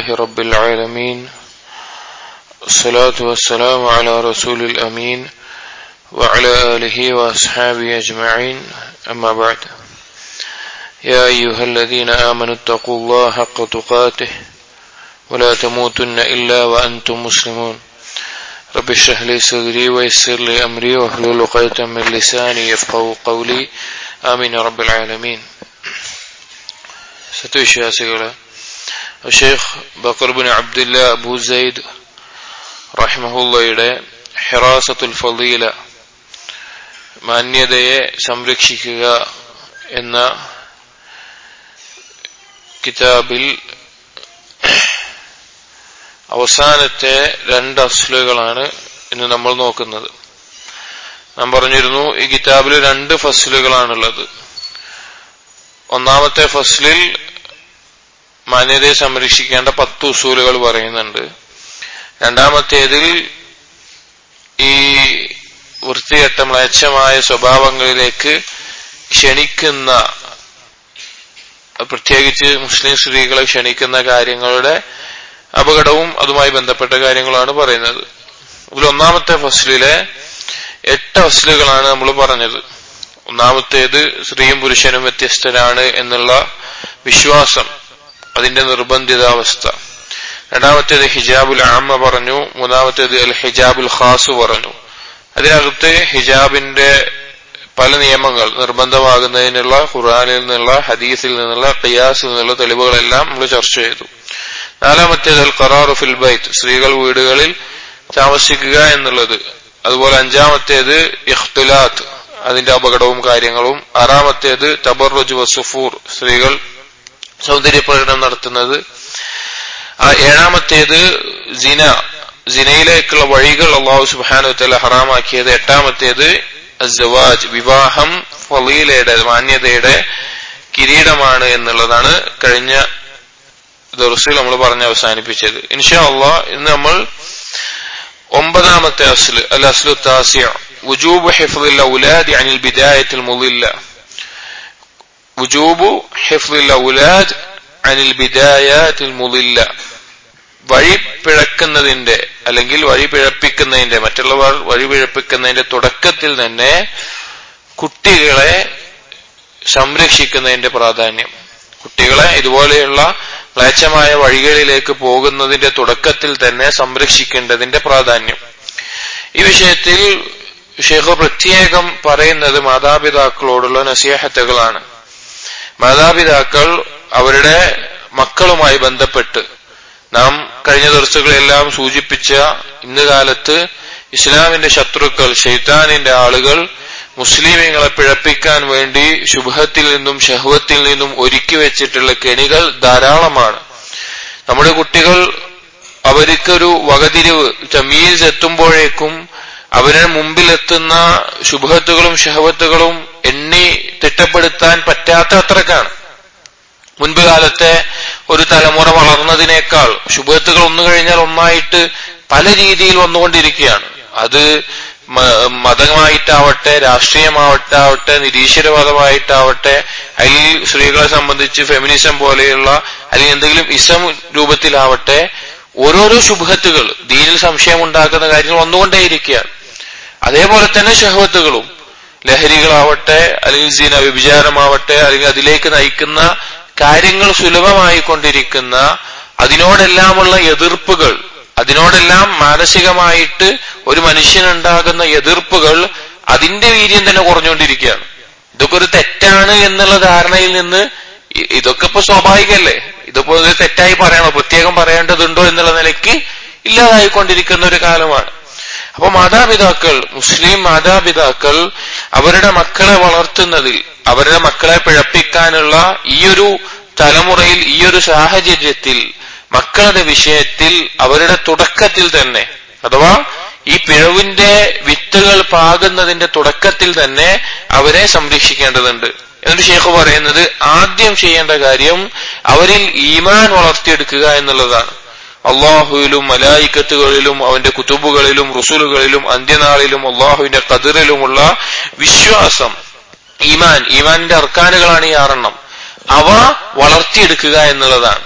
لله رب العالمين الصلاة والسلام على رسول الأمين وعلى آله وأصحابه أجمعين أما بعد يا أيها الذين آمنوا اتقوا الله حق تقاته ولا تموتن إلا وأنتم مسلمون رب اشرح لي صدري ويسر لي أمري واحلل عقدة من لساني يفقهوا قولي آمين يا رب العالمين സത്യവിശ്വാസികളെ Sheikh Bakr bin Abdullah Abu Zaid റഹ്മഹുല്ലയുടെ ഹെറാസത്തുൽ ഫലീല മാന്യതയെ സംരക്ഷിക്കുക എന്ന കിതാബിൽ അവസാനത്തെ രണ്ട് അസ്ലുകളാണ് ഇന്ന് നമ്മൾ നോക്കുന്നത് നാം പറഞ്ഞിരുന്നു ഈ കിതാബിൽ രണ്ട് ഫസ്ലുകളാണുള്ളത് ഒന്നാമത്തെ ഫസ്ലിൽ മാന്യതയെ സംരക്ഷിക്കേണ്ട പത്ത് ഉസൂലുകൾ പറയുന്നുണ്ട് രണ്ടാമത്തേതിൽ ഈ വൃത്തികെട്ട മ്ലേച്ഛമായ സ്വഭാവങ്ങളിലേക്ക് ക്ഷണിക്കുന്ന പ്രത്യേകിച്ച് മുസ്ലിം സ്ത്രീകളെ ക്ഷണിക്കുന്ന കാര്യങ്ങളുടെ അപകടവും അതുമായി ബന്ധപ്പെട്ട കാര്യങ്ങളാണ് പറയുന്നത് ഇതിൽ ഒന്നാമത്തെ ഫസ്ലിലെ എട്ട് ഫസ്ലുകളാണ് നമ്മൾ പറഞ്ഞത് ഒന്നാമത്തേത് സ്ത്രീയും പുരുഷനും വ്യത്യസ്തരാണ് എന്നുള്ള വിശ്വാസം അതിന്റെ നിർബന്ധിതാവസ്ഥ രണ്ടാമത്തേത് ഹിജാബുൽ ആമ പറഞ്ഞു മൂന്നാമത്തേത് അൽ ഹിജാബുൽ ഖാസ് പറഞ്ഞു അതിനകത്ത് ഹിജാബിന്റെ പല നിയമങ്ങൾ നിർബന്ധമാകുന്നതിനുള്ള ഖുറാനിൽ നിന്നുള്ള ഹദീസിൽ നിന്നുള്ള ഖിയാസിൽ നിന്നുള്ള തെളിവുകളെല്ലാം നമ്മൾ ചർച്ച ചെയ്തു നാലാമത്തേത് അൽ ഖറാറു ഫിൽ ബൈത്ത് സ്ത്രീകൾ വീടുകളിൽ താമസിക്കുക എന്നുള്ളത് അതുപോലെ അഞ്ചാമത്തേത് ഇഖ്തുലാത്ത് അതിന്റെ അപകടവും കാര്യങ്ങളും ആറാമത്തേത് തബറുജ് വസുഫൂർ സ്ത്രീകൾ സൗന്ദര്യ പ്രകടനം നടത്തുന്നത് ഏഴാമത്തേത് ജിന ജിനയിലേക്കുള്ള വഴികൾ അള്ളാഹു സുബാനുത്തല ഹറാമാക്കിയത് എട്ടാമത്തേത് അസവാജ് വിവാഹം ഫലീലയുടെ മാന്യതയുടെ കിരീടമാണ് എന്നുള്ളതാണ് കഴിഞ്ഞ ദർസിൽ നമ്മൾ പറഞ്ഞ് അവസാനിപ്പിച്ചത് ഇൻഷാ അള്ളാഹ് ഇന്ന് നമ്മൾ ഒമ്പതാമത്തെ അസ്ല് അൽ അസ്ലു താസിയ وجوب حفظ الأولاد عن البداية المضلة وجوب حفظ الأولاد عن البدايات المضلة വഴി പിഴക്കുന്നതിന്റെ അല്ലെങ്കിൽ വഴി പിഴപ്പിക്കുന്നതിന്റെ മറ്റുള്ളവർ വഴി പിഴപ്പിക്കുന്നതിന്റെ തുടക്കത്തിൽ തന്നെ കുട്ടികളെ സംരക്ഷിക്കുന്നതിന്റെ പ്രാധാന്യം കുട്ടികളെ ഇതുപോലെയുള്ള മ്ലേച്ഛമായ വഴികളിലേക്ക് പോകുന്നതിന്റെ തുടക്കത്തിൽ തന്നെ സംരക്ഷിക്കേണ്ടതിന്റെ പ്രാധാന്യം ഈ വിഷയത്തിൽ ഷെയ്ഖ് പ്രത്യേകം പറയുന്നത് മാതാപിതാക്കളോടുള്ള നസീഹത്തുകളാണ് മാതാപിതാക്കൾ അവരുടെ മക്കളുമായി ബന്ധപ്പെട്ട് നാം കഴിഞ്ഞ ദിവസങ്ങളെല്ലാം സൂചിപ്പിച്ച ഇന്ന് കാലത്ത് ഇസ്ലാമിന്റെ ശത്രുക്കൾ ഷെയ്ത്താനിന്റെ ആളുകൾ മുസ്ലിമീങ്ങളെ പിഴപ്പിക്കാൻ വേണ്ടി ശുഭത്തിൽ നിന്നും ഷഹ്വത്തിൽ നിന്നും ഒരുക്കി വെച്ചിട്ടുള്ള കെണികൾ ധാരാളമാണ് നമ്മുടെ കുട്ടികൾ അവർക്കൊരു വകതിരിവ് തമീസ് എത്തുമ്പോഴേക്കും അവരുടെ മുമ്പിലെത്തുന്ന ശുഭത്തുകളും ഷഹവത്തുകളും എണ്ണി തിട്ടപ്പെടുത്താൻ പറ്റാത്ത അത്രക്കാണ് മുൻപ് കാലത്തെ ഒരു തലമുറ വളർന്നതിനേക്കാൾ ശുഭത്തുകൾ ഒന്നു കഴിഞ്ഞാൽ ഒന്നായിട്ട് പല രീതിയിൽ വന്നുകൊണ്ടിരിക്കുകയാണ് അത് മതമായിട്ടാവട്ടെ രാഷ്ട്രീയമാവട്ടാവട്ടെ നിരീശ്വരവാദമായിട്ടാവട്ടെ അല്ലെങ്കിൽ സ്ത്രീകളെ സംബന്ധിച്ച് ഫെമിനിസം പോലെയുള്ള അല്ലെങ്കിൽ എന്തെങ്കിലും ഇസം രൂപത്തിലാവട്ടെ ഓരോരോ ശുഭത്തുകൾ ദീനിൽ സംശയം ഉണ്ടാക്കുന്ന കാര്യങ്ങൾ വന്നുകൊണ്ടേയിരിക്കുകയാണ് അതേപോലെ തന്നെ ഷഹവത്തുകളും ലഹരികളാവട്ടെ അല്ലെങ്കിൽ സീന വ്യഭിചാരമാവട്ടെ അല്ലെങ്കിൽ അതിലേക്ക് നയിക്കുന്ന കാര്യങ്ങൾ സുലഭമായി കൊണ്ടിരിക്കുന്ന അതിനോടെല്ലാമുള്ള എതിർപ്പുകൾ അതിനോടെല്ലാം മാനസികമായിട്ട് ഒരു മനുഷ്യനുണ്ടാകുന്ന എതിർപ്പുകൾ അതിന്റെ വീര്യം തന്നെ കുറഞ്ഞുകൊണ്ടിരിക്കുകയാണ് ഇതൊക്കെ ഒരു തെറ്റാണ് എന്നുള്ള ധാരണയിൽ നിന്ന് ഇതൊക്കെ ഇപ്പൊ സ്വാഭാവികല്ലേ ഇതിപ്പോ ഒരു തെറ്റായി പറയണോ പ്രത്യേകം പറയേണ്ടതുണ്ടോ എന്നുള്ള നിലയ്ക്ക് ഇല്ലാതായിക്കൊണ്ടിരിക്കുന്ന ഒരു കാലമാണ് അപ്പൊ മാതാപിതാക്കൾ മുസ്ലിം മാതാപിതാക്കൾ അവരുടെ മക്കളെ വളർത്തുന്നതിൽ അവരുടെ മക്കളെ പിഴപ്പിക്കാനുള്ള ഈയൊരു തലമുറയിൽ ഈയൊരു സാഹചര്യത്തിൽ മക്കളുടെ വിഷയത്തിൽ അവരുടെ തുടക്കത്തിൽ തന്നെ അഥവാ ഈ പിഴവിന്റെ വിത്തുകൾ പാകുന്നതിന്റെ തുടക്കത്തിൽ തന്നെ അവരെ സംരക്ഷിക്കേണ്ടതുണ്ട് എന്നിട്ട് ഷേഖ് പറയുന്നത് ആദ്യം ചെയ്യേണ്ട കാര്യം അവരിൽ ഈമാൻ വളർത്തിയെടുക്കുക എന്നുള്ളതാണ് അള്ളാഹുവിലും മലായിക്കത്തുകളിലും അവന്റെ കുത്തുബുകളിലും റുസുലുകളിലും അന്ത്യനാളിലും അള്ളാഹുവിന്റെ കതിറിലുമുള്ള വിശ്വാസം ഈമാൻ ഈമാനിന്റെ അർക്കാനുകളാണ് ഈ ആറെണ്ണം അവ വളർത്തിയെടുക്കുക എന്നുള്ളതാണ്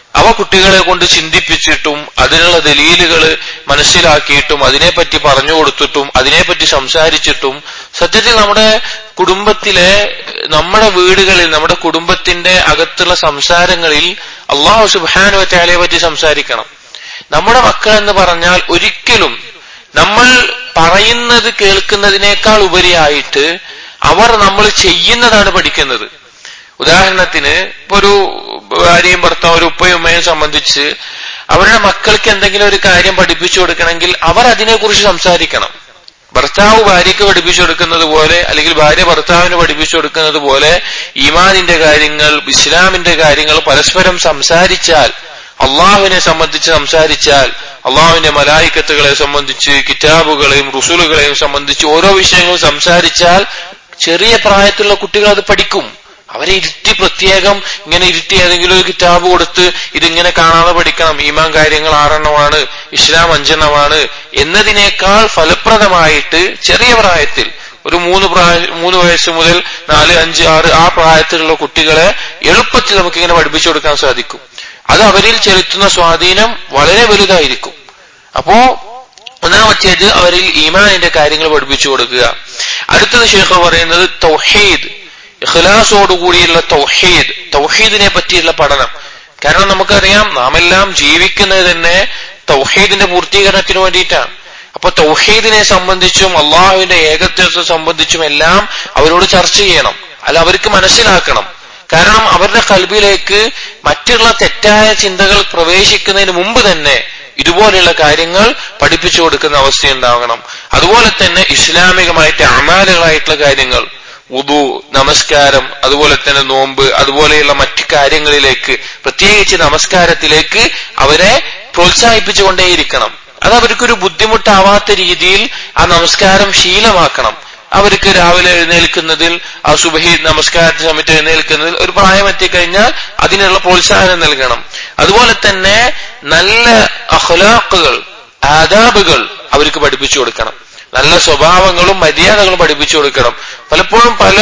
അവ കുട്ടികളെ കൊണ്ട് ചിന്തിപ്പിച്ചിട്ടും അതിനുള്ള ദലീലുകൾ മനസ്സിലാക്കിയിട്ടും അതിനെപ്പറ്റി പറഞ്ഞു കൊടുത്തിട്ടും അതിനെപ്പറ്റി സംസാരിച്ചിട്ടും സത്യത്തിൽ നമ്മുടെ കുടുംബത്തിലെ നമ്മുടെ വീടുകളിൽ നമ്മുടെ കുടുംബത്തിന്റെ അകത്തുള്ള സംസാരങ്ങളിൽ അള്ളാഹു സുബാനുവറ്റാലയെ പറ്റി സംസാരിക്കണം നമ്മുടെ മക്കൾ എന്ന് പറഞ്ഞാൽ ഒരിക്കലും നമ്മൾ പറയുന്നത് കേൾക്കുന്നതിനേക്കാൾ ഉപരിയായിട്ട് അവർ നമ്മൾ ചെയ്യുന്നതാണ് പഠിക്കുന്നത് ഉദാഹരണത്തിന് ഇപ്പൊ ഒരു ഭാര്യയും ഭർത്താവും ഒരു ഉപ്പയും ഉമ്മയും സംബന്ധിച്ച് അവരുടെ മക്കൾക്ക് എന്തെങ്കിലും ഒരു കാര്യം പഠിപ്പിച്ചു കൊടുക്കണമെങ്കിൽ അവർ അതിനെക്കുറിച്ച് സംസാരിക്കണം ഭർത്താവ് ഭാര്യയ്ക്ക് പഠിപ്പിച്ചു കൊടുക്കുന്നത് പോലെ അല്ലെങ്കിൽ ഭാര്യ ഭർത്താവിന് പഠിപ്പിച്ചു കൊടുക്കുന്നത് പോലെ ഈമാനിന്റെ കാര്യങ്ങൾ ഇസ്ലാമിന്റെ കാര്യങ്ങൾ പരസ്പരം സംസാരിച്ചാൽ അള്ളാഹുവിനെ സംബന്ധിച്ച് സംസാരിച്ചാൽ അള്ളാഹുവിന്റെ മലായിക്കത്തുകളെ സംബന്ധിച്ച് കിതാബുകളെയും റുസുലുകളെയും സംബന്ധിച്ച് ഓരോ വിഷയങ്ങളും സംസാരിച്ചാൽ ചെറിയ പ്രായത്തിലുള്ള കുട്ടികൾ അത് പഠിക്കും അവരെ ഇരുത്തി പ്രത്യേകം ഇങ്ങനെ ഇരുത്തി ഏതെങ്കിലും ഒരു കിതാബ് കൊടുത്ത് ഇതിങ്ങനെ കാണാതെ പഠിക്കണം ഈമാൻ കാര്യങ്ങൾ ആറെണ്ണമാണ് ഇസ്ലാം അഞ്ചെണ്ണമാണ് എന്നതിനേക്കാൾ ഫലപ്രദമായിട്ട് ചെറിയ പ്രായത്തിൽ ഒരു മൂന്ന് പ്രായ മൂന്ന് വയസ്സ് മുതൽ നാല് അഞ്ച് ആറ് ആ പ്രായത്തിലുള്ള കുട്ടികളെ എളുപ്പത്തിൽ നമുക്ക് ഇങ്ങനെ പഠിപ്പിച്ചു കൊടുക്കാൻ സാധിക്കും അത് അവരിൽ ചെലുത്തുന്ന സ്വാധീനം വളരെ വലുതായിരിക്കും അപ്പോ ഒന്നാമത്തേത് അവരിൽ ഈമാനിന്റെ കാര്യങ്ങൾ പഠിപ്പിച്ചു കൊടുക്കുക അടുത്തത് ഷേഖ് പറയുന്നത് തൗഹീദ് ഇഖ്ലാസോടുകൂടിയുള്ള തൗഹീദ് തൗഹീദിനെ പറ്റിയുള്ള പഠനം കാരണം നമുക്കറിയാം നാം എല്ലാം ജീവിക്കുന്നത് തന്നെ തൗഹീദിന്റെ പൂർത്തീകരണത്തിന് വേണ്ടിയിട്ടാണ് അപ്പൊ തൗഹീദിനെ സംബന്ധിച്ചും അള്ളാഹുവിന്റെ ഏകത്വത്തെ സംബന്ധിച്ചും എല്ലാം അവരോട് ചർച്ച ചെയ്യണം അല്ല അവർക്ക് മനസ്സിലാക്കണം കാരണം അവരുടെ കൽബിലേക്ക് മറ്റുള്ള തെറ്റായ ചിന്തകൾ പ്രവേശിക്കുന്നതിന് മുമ്പ് തന്നെ ഇതുപോലെയുള്ള കാര്യങ്ങൾ പഠിപ്പിച്ചു കൊടുക്കുന്ന അവസ്ഥയുണ്ടാകണം അതുപോലെ തന്നെ ഇസ്ലാമികമായിട്ട് അമാലുകളായിട്ടുള്ള കാര്യങ്ങൾ ഉദു നമസ്കാരം അതുപോലെ തന്നെ നോമ്പ് അതുപോലെയുള്ള മറ്റു കാര്യങ്ങളിലേക്ക് പ്രത്യേകിച്ച് നമസ്കാരത്തിലേക്ക് അവരെ പ്രോത്സാഹിപ്പിച്ചുകൊണ്ടേയിരിക്കണം അത് അവർക്കൊരു ബുദ്ധിമുട്ടാവാത്ത രീതിയിൽ ആ നമസ്കാരം ശീലമാക്കണം അവർക്ക് രാവിലെ എഴുന്നേൽക്കുന്നതിൽ ആ സുബഹി നമസ്കാരത്തിന് സമയത്ത് എഴുന്നേൽക്കുന്നതിൽ ഒരു പ്രായം എത്തിക്കഴിഞ്ഞാൽ അതിനുള്ള പ്രോത്സാഹനം നൽകണം അതുപോലെ തന്നെ നല്ല അഹ്ലാഖുകൾ ആദാബുകൾ അവർക്ക് പഠിപ്പിച്ചു കൊടുക്കണം നല്ല സ്വഭാവങ്ങളും മര്യാദകളും പഠിപ്പിച്ചു കൊടുക്കണം പലപ്പോഴും പല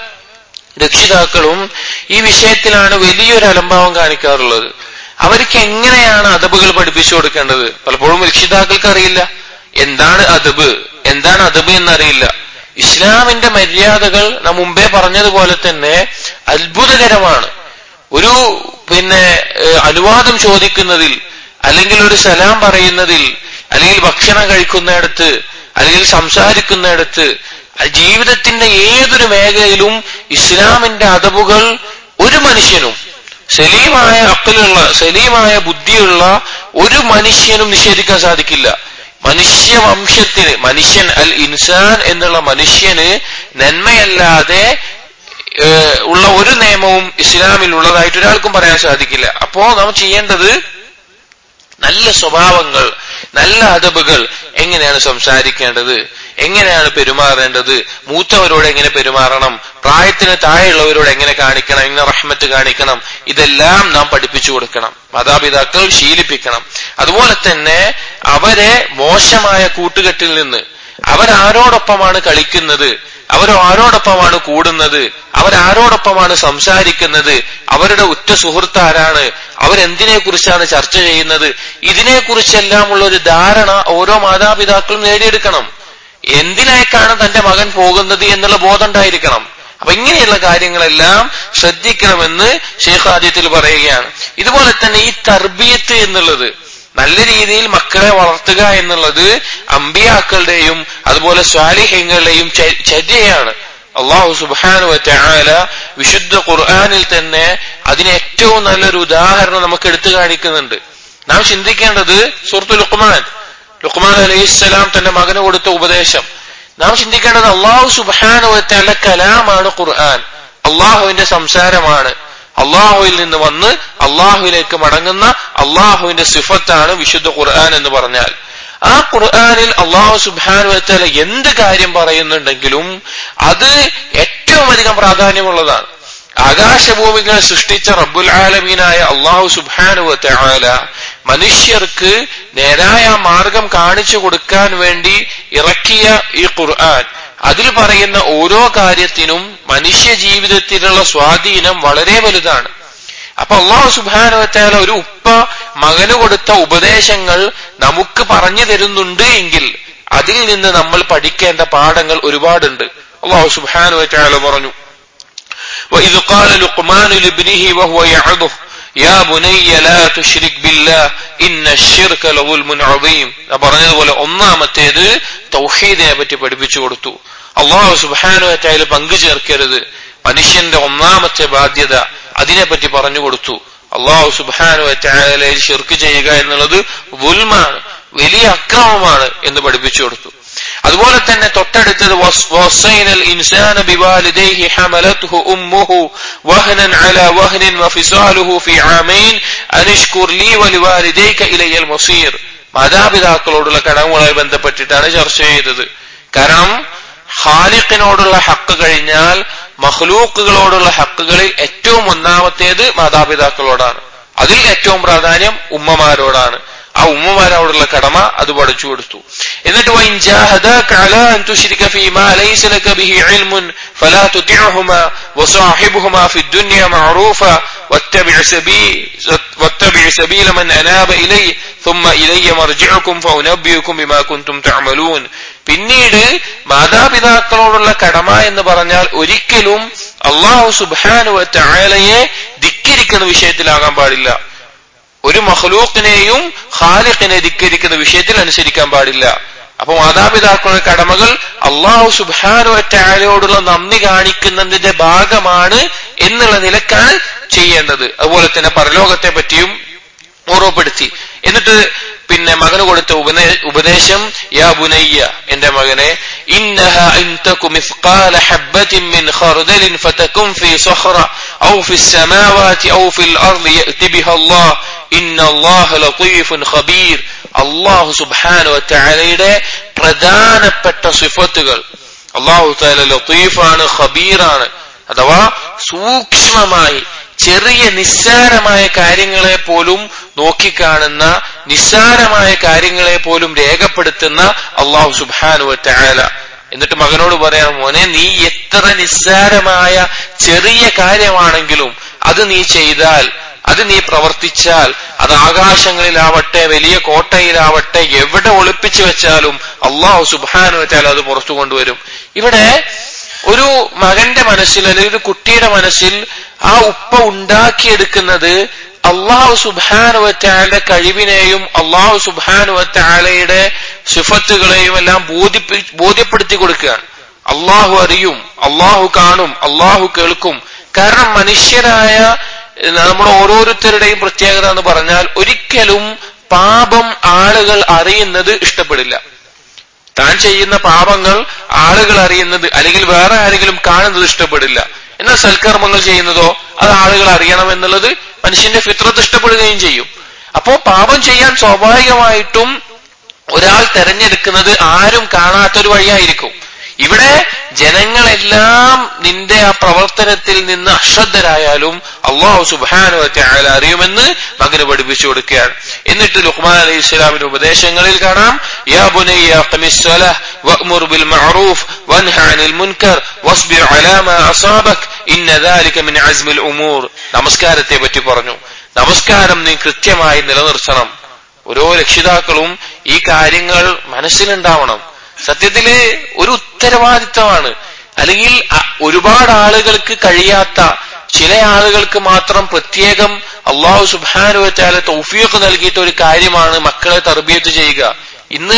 രക്ഷിതാക്കളും ഈ വിഷയത്തിലാണ് വലിയൊരു അലംഭാവം കാണിക്കാറുള്ളത് അവർക്ക് എങ്ങനെയാണ് അദബുകൾ പഠിപ്പിച്ചു കൊടുക്കേണ്ടത് പലപ്പോഴും രക്ഷിതാക്കൾക്ക് അറിയില്ല എന്താണ് അദബ് എന്താണ് അദബ് എന്നറിയില്ല ഇസ്ലാമിന്റെ മര്യാദകൾ നാം മുമ്പേ പറഞ്ഞതുപോലെ തന്നെ അത്ഭുതകരമാണ് ഒരു പിന്നെ അനുവാദം ചോദിക്കുന്നതിൽ അല്ലെങ്കിൽ ഒരു സലാം പറയുന്നതിൽ അല്ലെങ്കിൽ ഭക്ഷണം കഴിക്കുന്നിടത്ത് അല്ലെങ്കിൽ സംസാരിക്കുന്നിടത്ത് ജീവിതത്തിന്റെ ഏതൊരു മേഖലയിലും ഇസ്ലാമിന്റെ അതവുകൾ ഒരു മനുഷ്യനും സലീമായ അക്കലുള്ള സലീമായ ബുദ്ധിയുള്ള ഒരു മനുഷ്യനും നിഷേധിക്കാൻ സാധിക്കില്ല മനുഷ്യവംശത്തിന് മനുഷ്യൻ അൽ ഇൻസാൻ എന്നുള്ള മനുഷ്യന് നന്മയല്ലാതെ ഉള്ള ഒരു നിയമവും ഇസ്ലാമിൽ ഉള്ളതായിട്ട് ഒരാൾക്കും പറയാൻ സാധിക്കില്ല അപ്പോ നാം ചെയ്യേണ്ടത് നല്ല സ്വഭാവങ്ങൾ നല്ല അതബുകൾ എങ്ങനെയാണ് സംസാരിക്കേണ്ടത് എങ്ങനെയാണ് പെരുമാറേണ്ടത് മൂത്തവരോട് എങ്ങനെ പെരുമാറണം പ്രായത്തിന് താഴെയുള്ളവരോട് എങ്ങനെ കാണിക്കണം എങ്ങനെ റഹ്മത്ത് കാണിക്കണം ഇതെല്ലാം നാം പഠിപ്പിച്ചു കൊടുക്കണം മാതാപിതാക്കൾ ശീലിപ്പിക്കണം അതുപോലെ തന്നെ അവരെ മോശമായ കൂട്ടുകെട്ടിൽ നിന്ന് അവരാരോടൊപ്പമാണ് കളിക്കുന്നത് അവർ ആരോടൊപ്പമാണ് കൂടുന്നത് അവരാരോടൊപ്പമാണ് സംസാരിക്കുന്നത് അവരുടെ ഉറ്റ സുഹൃത്ത് ആരാണ് അവരെന്തിനെ കുറിച്ചാണ് ചർച്ച ചെയ്യുന്നത് ഇതിനെക്കുറിച്ചെല്ലാം ഉള്ള ഒരു ധാരണ ഓരോ മാതാപിതാക്കളും നേടിയെടുക്കണം എന്തിനേക്കാണ് തന്റെ മകൻ പോകുന്നത് എന്നുള്ള ബോധം ഉണ്ടായിരിക്കണം അപ്പൊ ഇങ്ങനെയുള്ള കാര്യങ്ങളെല്ലാം ശ്രദ്ധിക്കണമെന്ന് ഷെയ്ഖ് ആദ്യത്തിൽ പറയുകയാണ് ഇതുപോലെ തന്നെ ഈ തർബിയത്ത് എന്നുള്ളത് നല്ല രീതിയിൽ മക്കളെ വളർത്തുക എന്നുള്ളത് അമ്പിയാക്കളുടെയും അതുപോലെ സ്വാലിഹ്യങ്ങളുടെയും ചര്യയാണ് അള്ളാഹു സുബാനു വറ്റാല വിശുദ്ധ ഖുർആാനിൽ തന്നെ അതിന് ഏറ്റവും നല്ലൊരു ഉദാഹരണം നമുക്ക് എടുത്തു കാണിക്കുന്നുണ്ട് നാം ചിന്തിക്കേണ്ടത് സുഹൃത്തു ലുക്മാൻ ലുക്മാൻ അലൈഹിസ്സലാം തന്റെ മകന് കൊടുത്ത ഉപദേശം നാം ചിന്തിക്കേണ്ടത് അള്ളാഹു സുബാനു വറ്റാല കലാമാണ് ഖുർആൻ അള്ളാഹുവിന്റെ സംസാരമാണ് അള്ളാഹുവിൽ നിന്ന് വന്ന് അള്ളാഹുവിലേക്ക് മടങ്ങുന്ന അള്ളാഹുവിന്റെ സിഫത്താണ് വിശുദ്ധ ഖുർആൻ എന്ന് പറഞ്ഞാൽ ആ ഖുർആാനിൽ അള്ളാഹു സുബാനു വച്ചാൽ എന്ത് കാര്യം പറയുന്നുണ്ടെങ്കിലും അത് ഏറ്റവും അധികം പ്രാധാന്യമുള്ളതാണ് ആകാശഭൂമികൾ സൃഷ്ടിച്ച റബ്ബുൽ ആലമീനായ അള്ളാഹു സുബാനു വല മനുഷ്യർക്ക് നേരായ മാർഗം കാണിച്ചു കൊടുക്കാൻ വേണ്ടി ഇറക്കിയ ഈ ഖുർആൻ അതിൽ പറയുന്ന ഓരോ കാര്യത്തിനും മനുഷ്യ ജീവിതത്തിലുള്ള സ്വാധീനം വളരെ വലുതാണ് അപ്പൊ അള്ളാഹു സുബാനുവറ്റാല ഒരു ഉപ്പ മകന് കൊടുത്ത ഉപദേശങ്ങൾ നമുക്ക് പറഞ്ഞു തരുന്നുണ്ട് എങ്കിൽ അതിൽ നിന്ന് നമ്മൾ പഠിക്കേണ്ട പാഠങ്ങൾ ഒരുപാടുണ്ട് അള്ളാഹു സുബാനുവറ്റാല പറഞ്ഞു وإذ قال لقمان لابنه وهو يعظه يا بني لا تشرك بالله إن الشرك لظلم عظيم പറഞ്ഞതുപോലെ ഒന്നാമത്തേത് തൗഹീദിനെ പറ്റി പഠിപ്പിച്ചു കൊടുത്തു അള്ളാഹു സുബാനുവറ്റായാലും പങ്കു ചേർക്കരുത് മനുഷ്യന്റെ ഒന്നാമത്തെ ബാധ്യത അതിനെപ്പറ്റി പറഞ്ഞു കൊടുത്തു അള്ളാഹു സുബാനുവറ്റായാലെ ഷിർക്ക് ചെയ്യുക എന്നുള്ളത് വുൽമാണ് വലിയ അക്രമമാണ് എന്ന് പഠിപ്പിച്ചു കൊടുത്തു അതുപോലെ തന്നെ തൊട്ടടുത്തത് വസൈനൽ ഇൻസാന ബിവാലിദൈഹി ഹമലത്ഹു ഉമ്മുഹു വഹനൻ അലാ വഹനിൻ വഫിസാലുഹു ഫി ആമൈൻ അനിഷ്കുർ ലീ വലിവാലിദൈക ഇലയൽ മസീർ മാതാപിതാക്കളോടുള്ള കടങ്ങളുമായി ബന്ധപ്പെട്ടിട്ടാണ് ചർച്ച ചെയ്തത് കാരണം ഖാലിഖിനോടുള്ള ഹക്ക് കഴിഞ്ഞാൽ മഹ്ലൂക്കുകളോടുള്ള ഹക്കുകളിൽ ഏറ്റവും ഒന്നാമത്തേത് മാതാപിതാക്കളോടാണ് അതിൽ ഏറ്റവും പ്രാധാന്യം ഉമ്മമാരോടാണ് ആ ഉമ്മമാരോടുള്ള കടമ അത് പഠിച്ചു കൊടുത്തു എന്നിട്ട് وإن جاهداك على أن تشرك فيما ليس لك به علم فلا تطعهما وصاحبهما في الدنيا معروفا واتبع سبيل واتبع سبيل من أناب إلي ثم إلي مرجعكم فأنبئكم بما كنتم تعملون പിന്നീട് മാതാപിതാക്കളോടുള്ള കടമ എന്ന് പറഞ്ഞാൽ ഒരിക്കലും അള്ളാഹു സുബാനുവ ചായാലയെ ധിക്കരിക്കുന്ന വിഷയത്തിലാകാൻ പാടില്ല ഒരു മഹ്ലൂക്കിനെയും ഖാലിഖിനെ ധിക്കരിക്കുന്ന വിഷയത്തിൽ അനുസരിക്കാൻ പാടില്ല അപ്പൊ മാതാപിതാക്കളുടെ കടമകൾ അള്ളാഹു സുബാനുവറ്റായാലോടുള്ള നന്ദി കാണിക്കുന്നതിന്റെ ഭാഗമാണ് എന്നുള്ള നിലക്കാണ് ചെയ്യേണ്ടത് അതുപോലെ തന്നെ പരലോകത്തെ പറ്റിയും ഓർമ്മപ്പെടുത്തി എന്നിട്ട് പിന്നെ മകന് കൊടുത്ത ഉപദേശം യാ ബുനയ്യ എന്റെ മകനെ ഇന്നഹ ഇൻതകു മിസ്ഖാല ഹബ്ബത്തിൻ മിൻ ഖർദലിൻ ഫതകും ഫീ സഖറ ഔ ഫി السماوات ഔ ഫി الارض യഅതി ബിഹ അല്ലാഹ് ഇന്ന അല്ലാഹ ലതീഫുൻ ഖബീർ അല്ലാഹു സുബ്ഹാനഹു വതആലയുടെ പ്രധാനപ്പെട്ട സിഫത്തുകൾ അല്ലാഹു തആല ലതീഫാണ് ഖബീറാണ് അഥവാ സൂക്ഷ്മമായി ചെറിയ നിസ്സാരമായ കാര്യങ്ങളെ പോലും നോക്കിക്കാണുന്ന നിസ്സാരമായ കാര്യങ്ങളെ പോലും രേഖപ്പെടുത്തുന്ന അള്ളാഹു സുബാനു ചായാല എന്നിട്ട് മകനോട് പറയാം മോനെ നീ എത്ര നിസ്സാരമായ ചെറിയ കാര്യമാണെങ്കിലും അത് നീ ചെയ്താൽ അത് നീ പ്രവർത്തിച്ചാൽ അത് ആകാശങ്ങളിലാവട്ടെ വലിയ കോട്ടയിലാവട്ടെ എവിടെ ഒളിപ്പിച്ചു വെച്ചാലും അള്ളാഹു സുബാനു വെച്ചാൽ അത് പുറത്തു കൊണ്ടുവരും ഇവിടെ ഒരു മകന്റെ മനസ്സിൽ അല്ലെങ്കിൽ ഒരു കുട്ടിയുടെ മനസ്സിൽ ആ ഉപ്പ ഉണ്ടാക്കിയെടുക്കുന്നത് അള്ളാഹു സുബാനുവറ്റാലയുടെ കഴിവിനെയും അള്ളാഹു സുബാനുവറ്റാലയുടെ സിഫത്തുകളെയും എല്ലാം ബോധ്യപ്പി ബോധ്യപ്പെടുത്തി കൊടുക്കുകയാണ് അള്ളാഹു അറിയും അള്ളാഹു കാണും അള്ളാഹു കേൾക്കും കാരണം മനുഷ്യരായ നമ്മുടെ ഓരോരുത്തരുടെയും പ്രത്യേകത എന്ന് പറഞ്ഞാൽ ഒരിക്കലും പാപം ആളുകൾ അറിയുന്നത് ഇഷ്ടപ്പെടില്ല താൻ ചെയ്യുന്ന പാപങ്ങൾ ആളുകൾ അറിയുന്നത് അല്ലെങ്കിൽ വേറെ ആരെങ്കിലും കാണുന്നത് ഇഷ്ടപ്പെടില്ല എന്നാൽ സൽക്കർമ്മങ്ങൾ ചെയ്യുന്നതോ അത് ആളുകൾ അറിയണം എന്നുള്ളത് മനുഷ്യന്റെ ഫിത്രത്ത് ഇഷ്ടപ്പെടുകയും ചെയ്യും അപ്പോ പാപം ചെയ്യാൻ സ്വാഭാവികമായിട്ടും ഒരാൾ തെരഞ്ഞെടുക്കുന്നത് ആരും കാണാത്തൊരു വഴിയായിരിക്കും ഇവിടെ ജനങ്ങളെല്ലാം നിന്റെ ആ പ്രവർത്തനത്തിൽ നിന്ന് അശ്രദ്ധരായാലും അള്ളാഹു സുബാനു ആല അറിയുമെന്ന് മകന് പഠിപ്പിച്ചു കൊടുക്കുകയാണ് എന്നിട്ട് ലുഹ്മാൻ അലൈഹി ഇസ്ലാമിന്റെ ഉപദേശങ്ങളിൽ കാണാം യാ ബുനയ്യ ഖമിസ്സലഹ് വഅ്മുർ ബിൽ മഅറൂഫ് വൻഹ അനിൽ മുൻകർ വസ്ബിർ അലാ മാ അസാബക് ഇന്ന ദാലിക മിൻ അസ്മിൽ ഉമൂർ നമസ്കാരത്തെ പറ്റി പറഞ്ഞു നമസ്കാരം നീ കൃത്യമായി നിലനിർത്തണം ഓരോ രക്ഷിതാക്കളും ഈ കാര്യങ്ങൾ മനസ്സിലുണ്ടാവണം സത്യത്തില് ഒരു ഉത്തരവാദിത്തമാണ് അല്ലെങ്കിൽ ഒരുപാട് ആളുകൾക്ക് കഴിയാത്ത ചില ആളുകൾക്ക് മാത്രം പ്രത്യേകം അള്ളാഹു സുബാനു വെച്ചാൽ തൗഫീഖ് നൽകിയിട്ട് ഒരു കാര്യമാണ് മക്കളെ തർബീയത്ത് ചെയ്യുക ഇന്ന്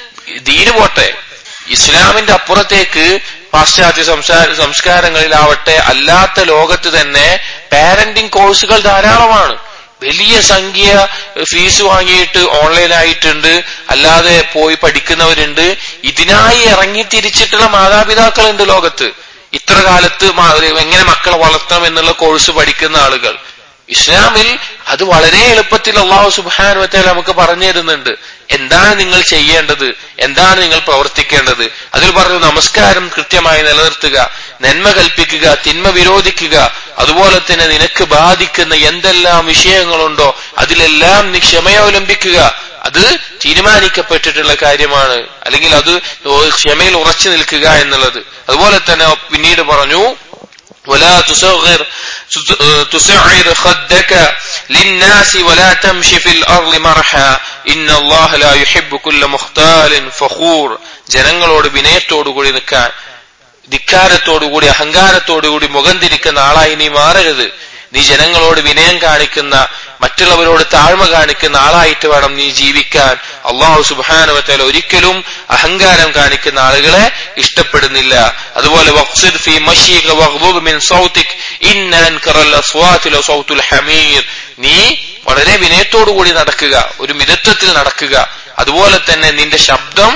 ദീന് പോട്ടെ ഇസ്ലാമിന്റെ അപ്പുറത്തേക്ക് പാശ്ചാത്യ സംസാര സംസ്കാരങ്ങളിലാവട്ടെ അല്ലാത്ത ലോകത്ത് തന്നെ പാരന്റിംഗ് കോഴ്സുകൾ ധാരാളമാണ് വലിയ സംഖ്യ ഫീസ് വാങ്ങിയിട്ട് ഓൺലൈനായിട്ടുണ്ട് അല്ലാതെ പോയി പഠിക്കുന്നവരുണ്ട് ഇതിനായി ഇറങ്ങി തിരിച്ചിട്ടുള്ള മാതാപിതാക്കളുണ്ട് ലോകത്ത് ഇത്ര കാലത്ത് എങ്ങനെ മക്കളെ വളർത്തണം എന്നുള്ള കോഴ്സ് പഠിക്കുന്ന ആളുകൾ ഇസ്ലാമിൽ അത് വളരെ എളുപ്പത്തിൽ അള്ളാഹു സുബാനുവത്തേൽ നമുക്ക് പറഞ്ഞു തരുന്നുണ്ട് എന്താണ് നിങ്ങൾ ചെയ്യേണ്ടത് എന്താണ് നിങ്ങൾ പ്രവർത്തിക്കേണ്ടത് അതിൽ പറഞ്ഞു നമസ്കാരം കൃത്യമായി നിലനിർത്തുക നന്മ കൽപ്പിക്കുക തിന്മ വിരോധിക്കുക അതുപോലെ തന്നെ നിനക്ക് ബാധിക്കുന്ന എന്തെല്ലാം വിഷയങ്ങളുണ്ടോ അതിലെല്ലാം നീ ക്ഷമയവലംബിക്കുക അത് തീരുമാനിക്കപ്പെട്ടിട്ടുള്ള കാര്യമാണ് അല്ലെങ്കിൽ അത് ക്ഷമയിൽ ഉറച്ചു നിൽക്കുക എന്നുള്ളത് അതുപോലെ തന്നെ പിന്നീട് പറഞ്ഞു ولا تصغر تسعر خدك للناس ولا تمشي في الأرض مرحا إن الله لا يحب كل مختال فخور ജനങ്ങളോട് വിനയത്തോടുകൂടി നിൽക്കാൻ ധിക്കാരത്തോടുകൂടി അഹങ്കാരത്തോടുകൂടി മുഖം തിരിക്കുന്ന ആളായി നീ മാറരുത് നീ ജനങ്ങളോട് വിനയം കാണിക്കുന്ന മറ്റുള്ളവരോട് താഴ്മ കാണിക്കുന്ന ആളായിട്ട് വേണം നീ ജീവിക്കാൻ അള്ളാഹു സുബാനുവത്താൽ ഒരിക്കലും അഹങ്കാരം കാണിക്കുന്ന ആളുകളെ ഇഷ്ടപ്പെടുന്നില്ല അതുപോലെ നീ വളരെ വിനയത്തോടുകൂടി നടക്കുക ഒരു മിതത്വത്തിൽ നടക്കുക അതുപോലെ തന്നെ നിന്റെ ശബ്ദം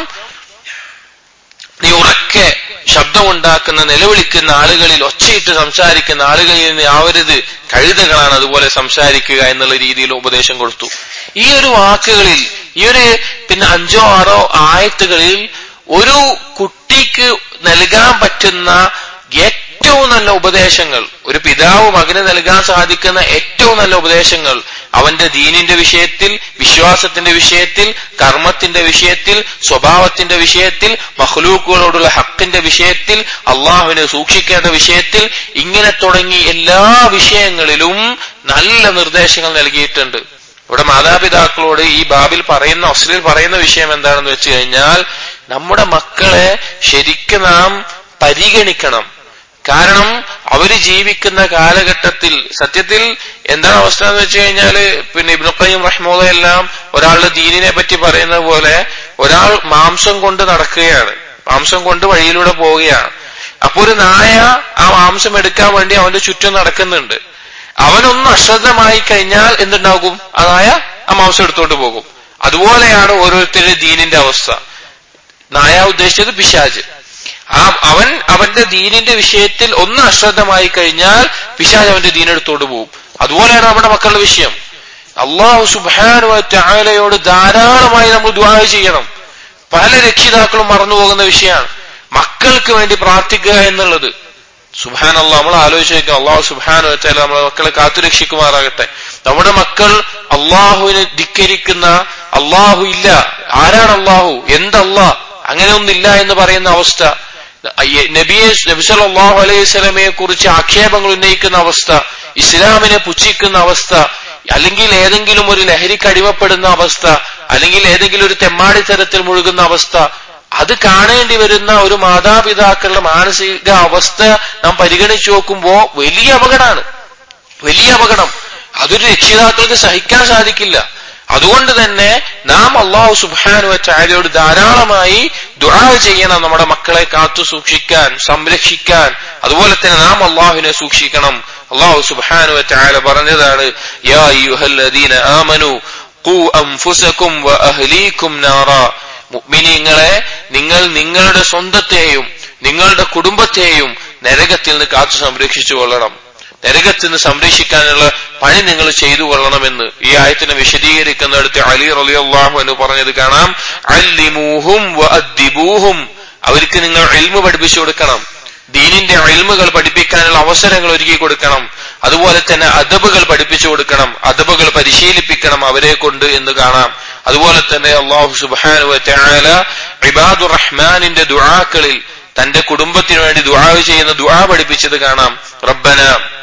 നീ ഉറക്കെ ശബ്ദമുണ്ടാക്കുന്ന നിലവിളിക്കുന്ന ആളുകളിൽ ഒച്ചയിട്ട് സംസാരിക്കുന്ന ആളുകളിൽ നീ ആവരുത് കഴുതകളാണ് അതുപോലെ സംസാരിക്കുക എന്നുള്ള രീതിയിൽ ഉപദേശം കൊടുത്തു ഈ ഒരു വാക്കുകളിൽ ഈ ഒരു പിന്നെ അഞ്ചോ ആറോ ആയത്തുകളിൽ ഒരു കുട്ടിക്ക് നൽകാൻ പറ്റുന്ന ഏറ്റവും നല്ല ഉപദേശങ്ങൾ ഒരു പിതാവ് മകന് നൽകാൻ സാധിക്കുന്ന ഏറ്റവും നല്ല ഉപദേശങ്ങൾ അവന്റെ ദീനിന്റെ വിഷയത്തിൽ വിശ്വാസത്തിന്റെ വിഷയത്തിൽ കർമ്മത്തിന്റെ വിഷയത്തിൽ സ്വഭാവത്തിന്റെ വിഷയത്തിൽ മഹ്ലൂക്കുകളോടുള്ള ഹക്കിന്റെ വിഷയത്തിൽ അള്ളാഹുവിനെ സൂക്ഷിക്കേണ്ട വിഷയത്തിൽ ഇങ്ങനെ തുടങ്ങി എല്ലാ വിഷയങ്ങളിലും നല്ല നിർദ്ദേശങ്ങൾ നൽകിയിട്ടുണ്ട് ഇവിടെ മാതാപിതാക്കളോട് ഈ ബാബിൽ പറയുന്ന അസ്ലിൽ പറയുന്ന വിഷയം എന്താണെന്ന് വെച്ച് കഴിഞ്ഞാൽ നമ്മുടെ മക്കളെ ശരിക്കും നാം പരിഗണിക്കണം കാരണം അവര് ജീവിക്കുന്ന കാലഘട്ടത്തിൽ സത്യത്തിൽ എന്താണ് അവസ്ഥ എന്ന് വെച്ച് കഴിഞ്ഞാല് പിന്നെ ഇബ്നുഖയും റഹ്മോദയെല്ലാം ഒരാളുടെ ദീനിനെ പറ്റി പറയുന്ന പോലെ ഒരാൾ മാംസം കൊണ്ട് നടക്കുകയാണ് മാംസം കൊണ്ട് വഴിയിലൂടെ പോവുകയാണ് അപ്പൊ ഒരു നായ ആ മാംസം എടുക്കാൻ വേണ്ടി അവന്റെ ചുറ്റും നടക്കുന്നുണ്ട് അവനൊന്ന് അശ്രദ്ധമായി കഴിഞ്ഞാൽ എന്തുണ്ടാകും ആ നായ ആ മാംസം എടുത്തോണ്ട് പോകും അതുപോലെയാണ് ഓരോരുത്തരുടെ ദീനിന്റെ അവസ്ഥ നായ ഉദ്ദേശിച്ചത് പിശാജ് ആ അവൻ അവന്റെ ദീനിന്റെ വിഷയത്തിൽ ഒന്ന് അശ്രദ്ധമായി കഴിഞ്ഞാൽ പിശാജ് അവന്റെ ദീനെടുത്തോണ്ട് പോകും അതുപോലെയാണ് നമ്മുടെ മക്കളുടെ വിഷയം അള്ളാഹു സുബാനു ചായാലയോട് ധാരാളമായി നമ്മൾ ദ്വാ ചെയ്യണം പല രക്ഷിതാക്കളും മറന്നുപോകുന്ന വിഷയമാണ് മക്കൾക്ക് വേണ്ടി പ്രാർത്ഥിക്കുക എന്നുള്ളത് സുബാൻ അള്ളാഹ് നമ്മൾ ആലോചിച്ച് നോക്കാം അള്ളാഹു സുബാനു വെച്ചാൽ നമ്മളെ മക്കളെ കാത്തുരക്ഷിക്കുമാറാകട്ടെ നമ്മുടെ മക്കൾ അള്ളാഹുവിനെ ധിക്കരിക്കുന്ന അള്ളാഹു ഇല്ല ആരാണ് അള്ളാഹു എന്തല്ലാ അങ്ങനെയൊന്നില്ല എന്ന് പറയുന്ന അവസ്ഥ നബിയെ നബിസലാഹു അലൈഹി സ്വലമയെ കുറിച്ച് ആക്ഷേപങ്ങൾ ഉന്നയിക്കുന്ന അവസ്ഥ ഇസ്ലാമിനെ പുച്ഛിക്കുന്ന അവസ്ഥ അല്ലെങ്കിൽ ഏതെങ്കിലും ഒരു ലഹരിക്ക് അടിമപ്പെടുന്ന അവസ്ഥ അല്ലെങ്കിൽ ഏതെങ്കിലും ഒരു തെമ്മാടിത്തരത്തിൽ മുഴുകുന്ന അവസ്ഥ അത് കാണേണ്ടി വരുന്ന ഒരു മാതാപിതാക്കളുടെ മാനസിക അവസ്ഥ നാം പരിഗണിച്ചു നോക്കുമ്പോ വലിയ അപകടമാണ് വലിയ അപകടം അതൊരു രക്ഷിതാക്കൾക്ക് സഹിക്കാൻ സാധിക്കില്ല അതുകൊണ്ട് തന്നെ നാം അള്ളാഹു സുബാനു ചായയോട് ധാരാളമായി ദുആ ചെയ്യണം നമ്മുടെ മക്കളെ കാത്തു സൂക്ഷിക്കാൻ സംരക്ഷിക്കാൻ അതുപോലെ തന്നെ നാം അള്ളാഹുവിനെ സൂക്ഷിക്കണം അള്ളാഹു സുബാനു ചായ പറഞ്ഞതാണ് യാ യുഹല്ലദീന ആമനു ഖൂ അൻഫുസകും വ അഹ്ലീകും നാറ മുഅ്മിനീങ്ങളെ നിങ്ങൾ നിങ്ങളുടെ സ്വന്തത്തെയും നിങ്ങളുടെ കുടുംബത്തെയും നരകത്തിൽ നിന്ന് കാത്തു സംരക്ഷിച്ചു കൊള്ളണം നരകത്തിൽ നിന്ന് സംരക്ഷിക്കാനുള്ള പണി നിങ്ങൾ ചെയ്തു കൊള്ളണമെന്ന് ഈ ആയത്തിനെ വിശദീകരിക്കുന്നിടത്ത് അലി റലി അള്ളാഹു എന്ന് പറഞ്ഞത് കാണാം അല്ലിമൂഹും അദ്ദിബൂഹും അവർക്ക് നിങ്ങൾ എൽമ് പഠിപ്പിച്ചു കൊടുക്കണം ദീനിന്റെ എൽമുകൾ പഠിപ്പിക്കാനുള്ള അവസരങ്ങൾ ഒരുക്കി കൊടുക്കണം അതുപോലെ തന്നെ അദബുകൾ പഠിപ്പിച്ചു കൊടുക്കണം അദബുകൾ പരിശീലിപ്പിക്കണം അവരെ കൊണ്ട് എന്ന് കാണാം അതുപോലെ തന്നെ അള്ളാഹു സുബാനു ചായാല ഇബാദുർ റഹ്മാനിന്റെ ദുആക്കളിൽ തന്റെ കുടുംബത്തിനു വേണ്ടി ദുആ ചെയ്യുന്ന ദുആ പഠിപ്പിച്ചത് കാണാം റബ്ബന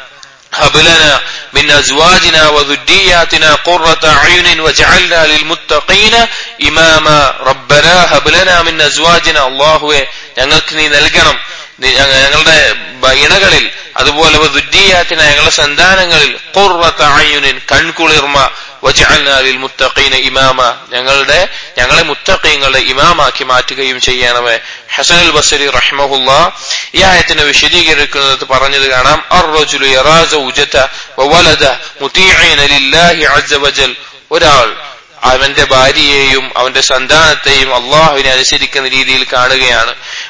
هب لنا من أزواجنا وذرياتنا قرة أعين وجعلنا للمتقين إماما ربنا هب لنا من أزواجنا الله ഞങ്ങൾക്ക് നീ നൽകണം ഞങ്ങളുടെ ഇണകളിൽ അതുപോലെ ദുദ്ദീയാത്തിന് ഞങ്ങളുടെ സന്താനങ്ങളിൽ ഖുർറത്തഅയുനിൻ കൺകുളിർമ വജഅൽനാലിൽ മുത്തഖീന ഇമാമ ഞങ്ങളുടെ ഞങ്ങളെ മുത്തഖീങ്ങളുടെ ഇമാമാക്കി മാറ്റുകയും ചെയ്യണമേ ഹസൻ അൽ ബസരി റഹ്മഹുല്ല ഈ ആയത്തിനെ വിശദീകരിക്കുന്നത് പറഞ്ഞത് കാണാം അർറജുലു യറാ സൗജത വവലദ മുതീഇന ലില്ലാഹി അസ്സ വജൽ ഒരാൾ അവന്റെ ഭാര്യയെയും അവന്റെ സന്താനത്തെയും അള്ളാഹുവിനെ അനുസരിക്കുന്ന രീതിയിൽ കാണുകയാണ്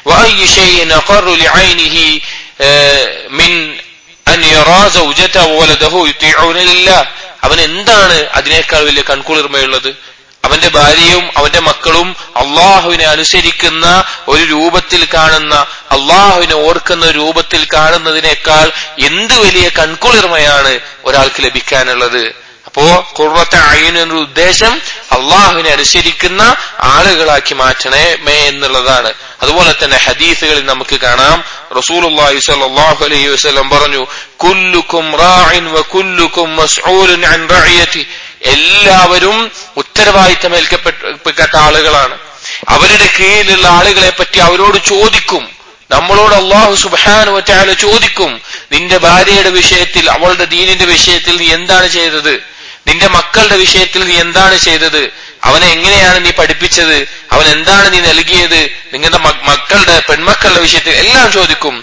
അവൻ എന്താണ് അതിനേക്കാൾ വലിയ കൺകുളിർമയുള്ളത് അവന്റെ ഭാര്യയും അവന്റെ മക്കളും അള്ളാഹുവിനെ അനുസരിക്കുന്ന ഒരു രൂപത്തിൽ കാണുന്ന അള്ളാഹുവിനെ ഓർക്കുന്ന രൂപത്തിൽ കാണുന്നതിനേക്കാൾ എന്ത് വലിയ കൺകുളിർമയാണ് ഒരാൾക്ക് ലഭിക്കാനുള്ളത് അപ്പോ കുർവത്തെ അയിന് എന്ന ഉദ്ദേശം അള്ളാഹുവിനെ അനുസരിക്കുന്ന ആളുകളാക്കി മാറ്റണേ മേ എന്നുള്ളതാണ് അതുപോലെ തന്നെ ഹദീസുകളിൽ നമുക്ക് കാണാം റസൂലുള്ളാഹി സ്വല്ലല്ലാഹു അലൈഹി വസല്ലം പറഞ്ഞു കുല്ലുക്കും റാഇൻ വ കുല്ലുക്കും മസ്ഊലുൻ അൻ റഅയതി എല്ലാവരും ഉത്തരവാദിത്തം ഏൽക്കപ്പെട്ട ആളുകളാണ് അവരുടെ കീഴിലുള്ള ആളുകളെ പറ്റി അവരോട് ചോദിക്കും നമ്മളോട് അള്ളാഹു സുബാനു വറ്റാല ചോദിക്കും നിന്റെ ഭാര്യയുടെ വിഷയത്തിൽ അവളുടെ ദീനിന്റെ വിഷയത്തിൽ നീ എന്താണ് ചെയ്തത് നിന്റെ മക്കളുടെ വിഷയത്തിൽ നീ എന്താണ് ചെയ്തത് അവനെ എങ്ങനെയാണ് നീ പഠിപ്പിച്ചത് അവൻ എന്താണ് നീ നൽകിയത് നിങ്ങളുടെ മക്കളുടെ പെൺമക്കളുടെ വിഷയത്തിൽ എല്ലാം ചോദിക്കും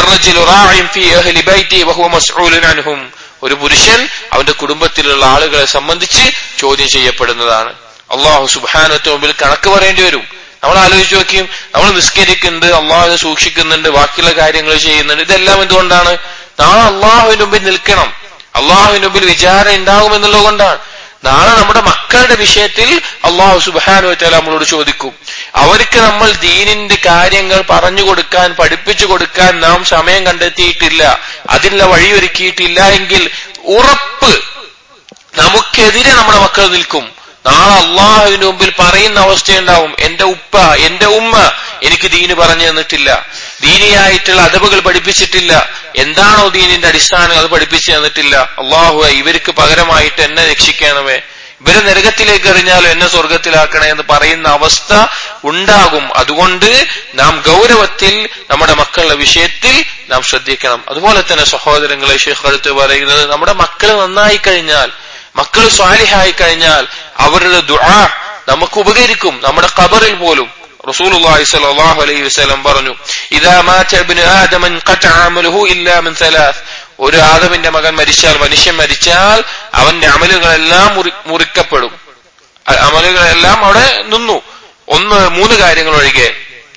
ഒരു പുരുഷൻ അവന്റെ കുടുംബത്തിലുള്ള ആളുകളെ സംബന്ധിച്ച് ചോദ്യം ചെയ്യപ്പെടുന്നതാണ് അള്ളാഹു സുബാനത്തെ മുമ്പിൽ കണക്ക് പറയേണ്ടി വരും നമ്മൾ ആലോചിച്ച് നോക്കിയും നമ്മൾ നിസ്കരിക്കുന്നുണ്ട് അള്ളാഹുവിനെ സൂക്ഷിക്കുന്നുണ്ട് ബാക്കിയുള്ള കാര്യങ്ങൾ ചെയ്യുന്നുണ്ട് ഇതെല്ലാം എന്തുകൊണ്ടാണ് നാളെ അള്ളാഹുവിന്റെ മുമ്പിൽ നിൽക്കണം അള്ളാഹുവിന്റെ മുമ്പിൽ വിചാരം ഉണ്ടാകുമെന്നുള്ളത് കൊണ്ടാണ് നാളെ നമ്മുടെ മക്കളുടെ വിഷയത്തിൽ അള്ളാഹു സുബാനു വച്ചാൽ നമ്മളോട് ചോദിക്കും അവർക്ക് നമ്മൾ ദീനിന്റെ കാര്യങ്ങൾ പറഞ്ഞു കൊടുക്കാൻ പഠിപ്പിച്ചു കൊടുക്കാൻ നാം സമയം കണ്ടെത്തിയിട്ടില്ല അതിനുള്ള വഴിയൊരുക്കിയിട്ടില്ല എങ്കിൽ ഉറപ്പ് നമുക്കെതിരെ നമ്മുടെ മക്കൾ നിൽക്കും നാളെ അള്ളാഹുവിന്റെ മുമ്പിൽ പറയുന്ന അവസ്ഥയുണ്ടാവും എന്റെ ഉപ്പ എന്റെ ഉമ്മ എനിക്ക് ദീന് പറഞ്ഞു തന്നിട്ടില്ല ദീനിയായിട്ടുള്ള അതവുകൾ പഠിപ്പിച്ചിട്ടില്ല എന്താണോ ദീനിന്റെ അടിസ്ഥാനം അത് പഠിപ്പിച്ചു തന്നിട്ടില്ല അള്ളാഹു ഇവർക്ക് പകരമായിട്ട് എന്നെ രക്ഷിക്കണമേ ഇവരെ നരകത്തിലേക്ക് എറിഞ്ഞാലും എന്നെ സ്വർഗത്തിലാക്കണേ എന്ന് പറയുന്ന അവസ്ഥ ഉണ്ടാകും അതുകൊണ്ട് നാം ഗൗരവത്തിൽ നമ്മുടെ മക്കളുടെ വിഷയത്തിൽ നാം ശ്രദ്ധിക്കണം അതുപോലെ തന്നെ സഹോദരങ്ങളെ ഷെയ്ഖ് അടുത്ത് പറയുന്നത് നമ്മുടെ മക്കൾ നന്നായി കഴിഞ്ഞാൽ മക്കൾ സ്വാലിഹായി കഴിഞ്ഞാൽ അവരുടെ ദുആ നമുക്ക് ഉപകരിക്കും നമ്മുടെ ഖബറിൽ പോലും റസൂലുള്ളാഹി സ്വല്ലല്ലാഹു അലൈഹി വസല്ലം പറഞ്ഞു ഇദാ മാത ഇബ്നു ആദം ഖതഅ അമലുഹു ഇല്ലാ മിൻ സലാസ് ഒരു ആദമിന്റെ മകൻ മരിച്ചാൽ മനുഷ്യൻ മരിച്ചാൽ അവന്റെ അമലുകളെല്ലാം മുറിക്കപ്പെടും അമലുകളെല്ലാം അവിടെ നിന്നു ഒന്ന് മൂന്ന് കാര്യങ്ങൾ ഒഴികെ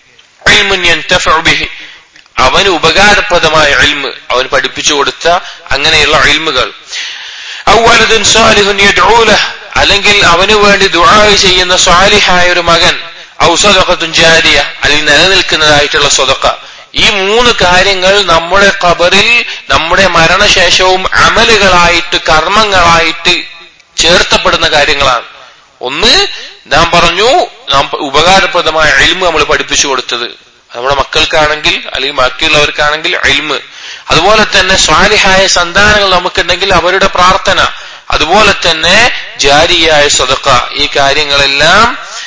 അവന് ഉപകാരപ്രദമായ ഇൽമ് അവൻ പഠിപ്പിച്ചു കൊടുത്ത അങ്ങനെയുള്ള ഇൽമുകൾ അല്ലെങ്കിൽ അവന് വേണ്ടി ദുആ ചെയ്യുന്ന സ്വാലിഹായ ഒരു മകൻ ഔസദഖത്തുൻ ജാരിയ അല്ലെങ്കിൽ നിലനിൽക്കുന്നതായിട്ടുള്ള സ്വതക്ക ഈ മൂന്ന് കാര്യങ്ങൾ നമ്മുടെ ഖബറിൽ നമ്മുടെ മരണശേഷവും അമലുകളായിട്ട് കർമ്മങ്ങളായിട്ട് ചേർത്തപ്പെടുന്ന കാര്യങ്ങളാണ് ഒന്ന് നാം പറഞ്ഞു നാം ഉപകാരപ്രദമായ എൽമ് നമ്മൾ പഠിപ്പിച്ചു കൊടുത്തത് നമ്മുടെ മക്കൾക്കാണെങ്കിൽ അല്ലെങ്കിൽ ബാക്കിയുള്ളവർക്കാണെങ്കിൽ എൽമ് അതുപോലെ തന്നെ സ്വാലിഹായ സന്താനങ്ങൾ നമുക്കുണ്ടെങ്കിൽ അവരുടെ പ്രാർത്ഥന അതുപോലെ തന്നെ ജാരിയായ സ്വതക്ക ഈ കാര്യങ്ങളെല്ലാം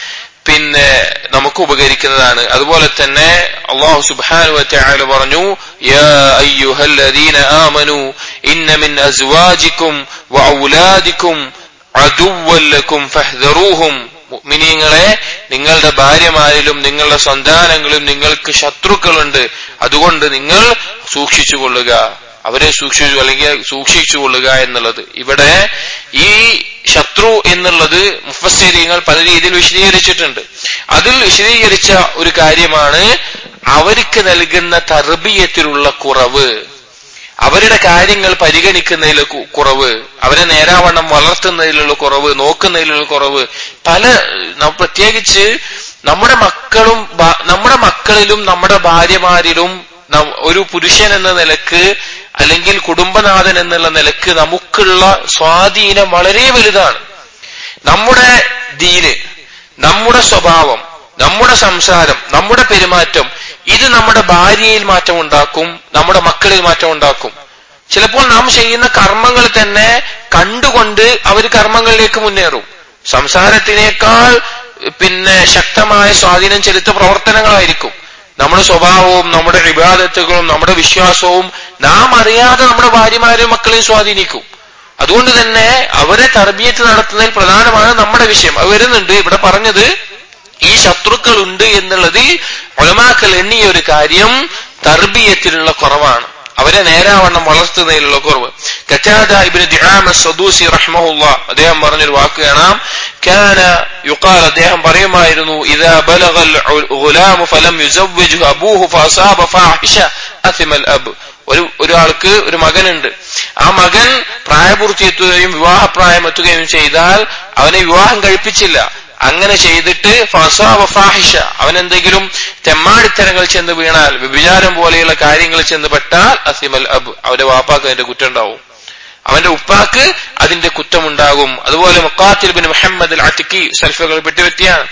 പിന്നെ നമുക്ക് ഉപകരിക്കുന്നതാണ് അതുപോലെ തന്നെ അള്ളാഹു സുബ്ഹാനഹു വതആല പറഞ്ഞു യാ അയ്യുഹല്ലദീന ആമനു ഇന്ന മിൻ അസ്വാജിക്കും വഔലാദിക്കും അദുവ്വൻ ലക്കും ഫഹ്ദറൂഹും മുഅ്മിനീങ്ങളെ നിങ്ങളുടെ ഭാര്യമാരിലും നിങ്ങളുടെ സന്താനങ്ങളിലും നിങ്ങൾക്ക് ശത്രുക്കളുണ്ട് അതുകൊണ്ട് നിങ്ങൾ സൂക്ഷിച്ചുകൊള്ളുക അവരെ സൂക്ഷിച്ചു അല്ലെങ്കിൽ സൂക്ഷിച്ചുകൊള്ളുക എന്നുള്ളത് ഇവിടെ ഈ ശത്രു എന്നുള്ളത് മുഫസ്സിരിങ്ങൾ പല രീതിയിൽ വിശദീകരിച്ചിട്ടുണ്ട് അതിൽ വിശദീകരിച്ച ഒരു കാര്യമാണ് അവർക്ക് നൽകുന്ന തർബീയത്തിലുള്ള കുറവ് അവരുടെ കാര്യങ്ങൾ പരിഗണിക്കുന്നതിൽ കുറവ് അവരെ നേരാവണ്ണം വളർത്തുന്നതിലുള്ള കുറവ് നോക്കുന്നതിലുള്ള കുറവ് പല പ്രത്യേകിച്ച് നമ്മുടെ മക്കളും നമ്മുടെ മക്കളിലും നമ്മുടെ ഭാര്യമാരിലും ഒരു പുരുഷൻ എന്ന നിലക്ക് അല്ലെങ്കിൽ കുടുംബനാഥൻ എന്നുള്ള നിലക്ക് നമുക്കുള്ള സ്വാധീനം വളരെ വലുതാണ് നമ്മുടെ ദീന് നമ്മുടെ സ്വഭാവം നമ്മുടെ സംസാരം നമ്മുടെ പെരുമാറ്റം ഇത് നമ്മുടെ ഭാര്യയിൽ മാറ്റം ഉണ്ടാക്കും നമ്മുടെ മക്കളിൽ മാറ്റം ഉണ്ടാക്കും ചിലപ്പോൾ നാം ചെയ്യുന്ന കർമ്മങ്ങൾ തന്നെ കണ്ടുകൊണ്ട് അവർ കർമ്മങ്ങളിലേക്ക് മുന്നേറും സംസാരത്തിനേക്കാൾ പിന്നെ ശക്തമായ സ്വാധീനം ചെലുത്ത പ്രവർത്തനങ്ങളായിരിക്കും നമ്മുടെ സ്വഭാവവും നമ്മുടെ വിവാദത്തുകളും നമ്മുടെ വിശ്വാസവും നാം അറിയാതെ നമ്മുടെ ഭാര്യമാരെയും മക്കളെയും സ്വാധീനിക്കും അതുകൊണ്ട് തന്നെ അവരെ തർബീയത്ത് നടത്തുന്നതിൽ പ്രധാനമാണ് നമ്മുടെ വിഷയം അത് വരുന്നുണ്ട് ഇവിടെ പറഞ്ഞത് ഈ ശത്രുക്കൾ ഉണ്ട് എന്നുള്ളതിൽ ഒലമാക്കൾ എണ്ണിയ ഒരു കാര്യം തർബീയത്തിലുള്ള കുറവാണ് അവരെ നേരാവണ്ണം വളർത്തുന്നതിലുള്ള കുറവ് കറ്റാദ ഇബ്നു ദിആമ സദൂസി റഹ്മഹുല്ല അദ്ദേഹം പറഞ്ഞൊരു വാക്ക് കാണാം كان يقال അദ്ദേഹം പറയുമായിരുന്നു إذا بلغ الغلام فلم يزوجه أبوه فأصاب فاحشة أثم الأب ഒരു ഒരാൾക്ക് ഒരു മകനുണ്ട് ആ മകൻ പ്രായപൂർത്തിയെത്തുകയും വിവാഹപ്രായം എത്തുകയും ചെയ്താൽ അവനെ വിവാഹം കഴിപ്പിച്ചില്ല അങ്ങനെ ചെയ്തിട്ട് ഫസാവ ഫാഹിഷ അവൻ എന്തെങ്കിലും തെമ്മാടിത്തരങ്ങൾ ചെന്ന് വീണാൽ വ്യഭിചാരം പോലെയുള്ള കാര്യങ്ങൾ ചെന്ന് പെട്ടാൽ അസിമൽ അബ് അവന്റെ വാപ്പാക്ക് അതിന്റെ കുറ്റം ഉണ്ടാവും അവന്റെ ഉപ്പാക്ക് അതിന്റെ കുറ്റമുണ്ടാകും അതുപോലെ മുക്കാത്തിൽ ബിൻ മുഹമ്മദ് അൽ അത്തിക്കി സൽഫകൾ പെട്ടുപറ്റിയാണ്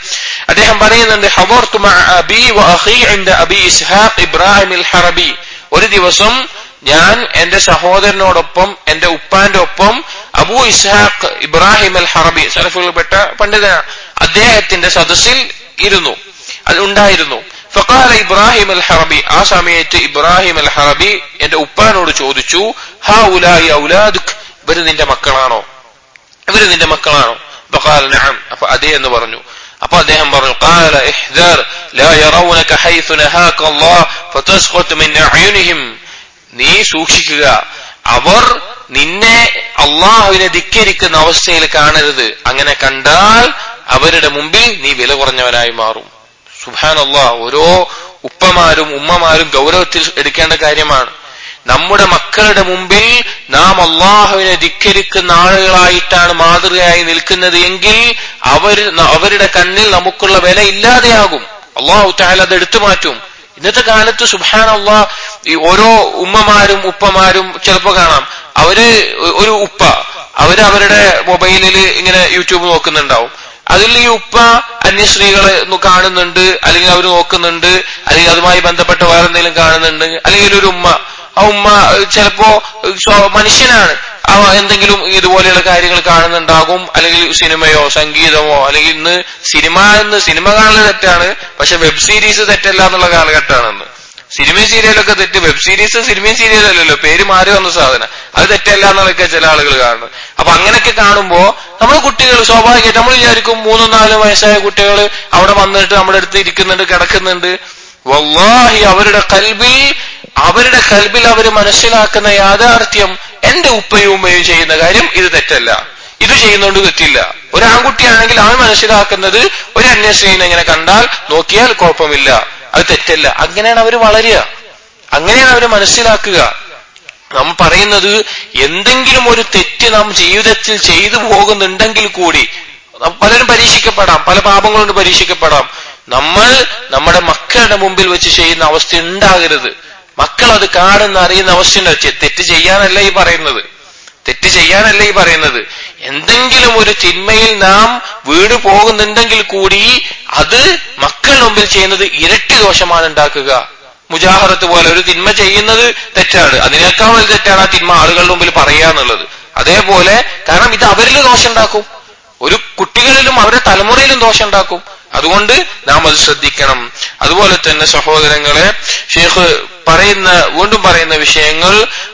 അദ്ദേഹം പറയുന്നുണ്ട് ഹദർതു മഅ അബി വഅഖി ഇൻദ അബി ഇസ്ഹാഖ് ഇബ്രാഹിം അൽ ഹറബി ഒരു ദിവസം ഞാൻ എന്റെ സഹോദരനോടൊപ്പം എന്റെ ഉപ്പാന്റെ ഒപ്പം അബൂ ഇസ്ഹാഖ് ഇബ്രാഹിം അൽ ഹറബി സലഫുകൾപ്പെട്ട പണ്ഡിതനാണ് അദ്ദേഹത്തിന്റെ സദസ്സിൽ ഇരുന്നു അത് ഉണ്ടായിരുന്നു ഫഖാല ഇബ്രാഹിം അൽ ഹറബി ആ സമയത്ത് ഇബ്രാഹിം അൽ ഹറബി എന്റെ ഉപ്പാനോട് ചോദിച്ചു ഹാ ഉലായി ഔലാദുക് ഇവര് നിന്റെ മക്കളാണോ ഇവര് നിന്റെ മക്കളാണോ ഫഖാല നഅം അപ്പൊ അതെ എന്ന് പറഞ്ഞു അപ്പൊ അദ്ദേഹം പറഞ്ഞു قال احذر لا يرونك حيث نهاك الله فتسقط من اعينهم നീ സൂക്ഷിക്കുക അവർ നിന്നെ അള്ളാഹുവിനെ ധിക്കരിക്കുന്ന അവസ്ഥയിൽ കാണരുത് അങ്ങനെ കണ്ടാൽ അവരുടെ മുമ്പിൽ നീ വില കുറഞ്ഞവനായി മാറും സുഹാൻ അള്ളാഹ് ഓരോ ഉപ്പമാരും ഉമ്മമാരും ഗൗരവത്തിൽ എടുക്കേണ്ട കാര്യമാണ് നമ്മുടെ മക്കളുടെ മുമ്പിൽ നാം അള്ളാഹുവിനെ ധിക്കരിക്കുന്ന ആളുകളായിട്ടാണ് മാതൃകയായി നിൽക്കുന്നത് എങ്കിൽ അവർ അവരുടെ കണ്ണിൽ നമുക്കുള്ള വില ഇല്ലാതെയാകും അള്ളാഹു താല അത് എടുത്തു മാറ്റും ഇന്നത്തെ കാലത്ത് സുബാൻ അള്ളാഹ് ഈ ഓരോ ഉമ്മമാരും ഉപ്പമാരും ചിലപ്പോ കാണാം അവര് ഒരു ഉപ്പ അവര് അവരുടെ മൊബൈലിൽ ഇങ്ങനെ യൂട്യൂബ് നോക്കുന്നുണ്ടാവും അതിൽ ഈ ഉപ്പ അന്യസ്ത്രീകളെ കാണുന്നുണ്ട് അല്ലെങ്കിൽ അവർ നോക്കുന്നുണ്ട് അല്ലെങ്കിൽ അതുമായി ബന്ധപ്പെട്ട വേറെ എന്തെങ്കിലും കാണുന്നുണ്ട് അല്ലെങ്കിൽ ഒരു ഉമ്മ ആ ഉമ്മ ചിലപ്പോ മനുഷ്യനാണ് ആ എന്തെങ്കിലും ഇതുപോലെയുള്ള കാര്യങ്ങൾ കാണുന്നുണ്ടാകും അല്ലെങ്കിൽ സിനിമയോ സംഗീതമോ അല്ലെങ്കിൽ ഇന്ന് സിനിമ എന്ന് സിനിമ കാണൽ തെറ്റാണ് പക്ഷെ വെബ് സീരീസ് തെറ്റല്ല എന്നുള്ള കാലഘട്ടമാണെന്ന് സിനിമയും സീരിയലൊക്കെ തെറ്റ് വെബ് സീരീസ് സിനിമയും സീരിയലല്ലല്ലോ പേര് മാറി വന്ന സാധനം അത് തെറ്റല്ല എന്നുള്ളതൊക്കെ ചില ആളുകൾ കാണുന്നത് അപ്പൊ അങ്ങനെയൊക്കെ കാണുമ്പോ നമ്മൾ കുട്ടികൾ സ്വാഭാവികമായിട്ട് നമ്മൾ വിചാരിക്കും മൂന്നും നാലും വയസ്സായ കുട്ടികൾ അവിടെ വന്നിട്ട് നമ്മുടെ അടുത്ത് ഇരിക്കുന്നുണ്ട് കിടക്കുന്നുണ്ട് വല്ലാഹി അവരുടെ കൽബിൽ അവരുടെ കൽബിൽ അവർ മനസ്സിലാക്കുന്ന യാഥാർത്ഥ്യം എന്റെ ഉപ്പയും ഉമ്മയും ചെയ്യുന്ന കാര്യം ഇത് തെറ്റല്ല ഇത് ചെയ്യുന്നോണ്ട് തെറ്റില്ല ഒരു ആൺകുട്ടിയാണെങ്കിൽ അവൻ മനസ്സിലാക്കുന്നത് ഒരു അന്യസ്ത്രീനെ ഇങ്ങനെ കണ്ടാൽ നോക്കിയാൽ കുഴപ്പമില്ല അത് തെറ്റല്ല അങ്ങനെയാണ് അവർ വളരുക അങ്ങനെയാണ് അവർ മനസ്സിലാക്കുക നാം പറയുന്നത് എന്തെങ്കിലും ഒരു തെറ്റ് നാം ജീവിതത്തിൽ ചെയ്തു പോകുന്നുണ്ടെങ്കിൽ കൂടി പലരും പരീക്ഷിക്കപ്പെടാം പല പാപങ്ങളുണ്ട് പരീക്ഷിക്കപ്പെടാം നമ്മൾ നമ്മുടെ മക്കളുടെ മുമ്പിൽ വെച്ച് ചെയ്യുന്ന അവസ്ഥ ഉണ്ടാകരുത് മക്കൾ അത് കാണുന്ന അറിയുന്ന അവസ്ഥ തെറ്റ് ചെയ്യാനല്ല ഈ പറയുന്നത് തെറ്റ് ചെയ്യാനല്ല ഈ പറയുന്നത് എന്തെങ്കിലും ഒരു തിന്മയിൽ നാം വീട് പോകുന്നുണ്ടെങ്കിൽ കൂടി അത് മക്കളുടെ മുമ്പിൽ ചെയ്യുന്നത് ഇരട്ടി ദോഷമാണ് ഉണ്ടാക്കുക മുജാഹറത്ത് പോലെ ഒരു തിന്മ ചെയ്യുന്നത് തെറ്റാണ് അതിനേക്കാൾ വലിയ തെറ്റാണ് ആ തിന്മ ആളുകളുടെ മുമ്പിൽ പറയാന്നുള്ളത് അതേപോലെ കാരണം ഇത് അവരിൽ ദോഷം ഉണ്ടാക്കും ഒരു കുട്ടികളിലും അവരുടെ തലമുറയിലും ദോഷം ഉണ്ടാക്കും അതുകൊണ്ട് നാം അത് ശ്രദ്ധിക്കണം അതുപോലെ തന്നെ സഹോദരങ്ങളെ ഷേഖ് പറയുന്ന വീണ്ടും പറയുന്ന വിഷയങ്ങൾ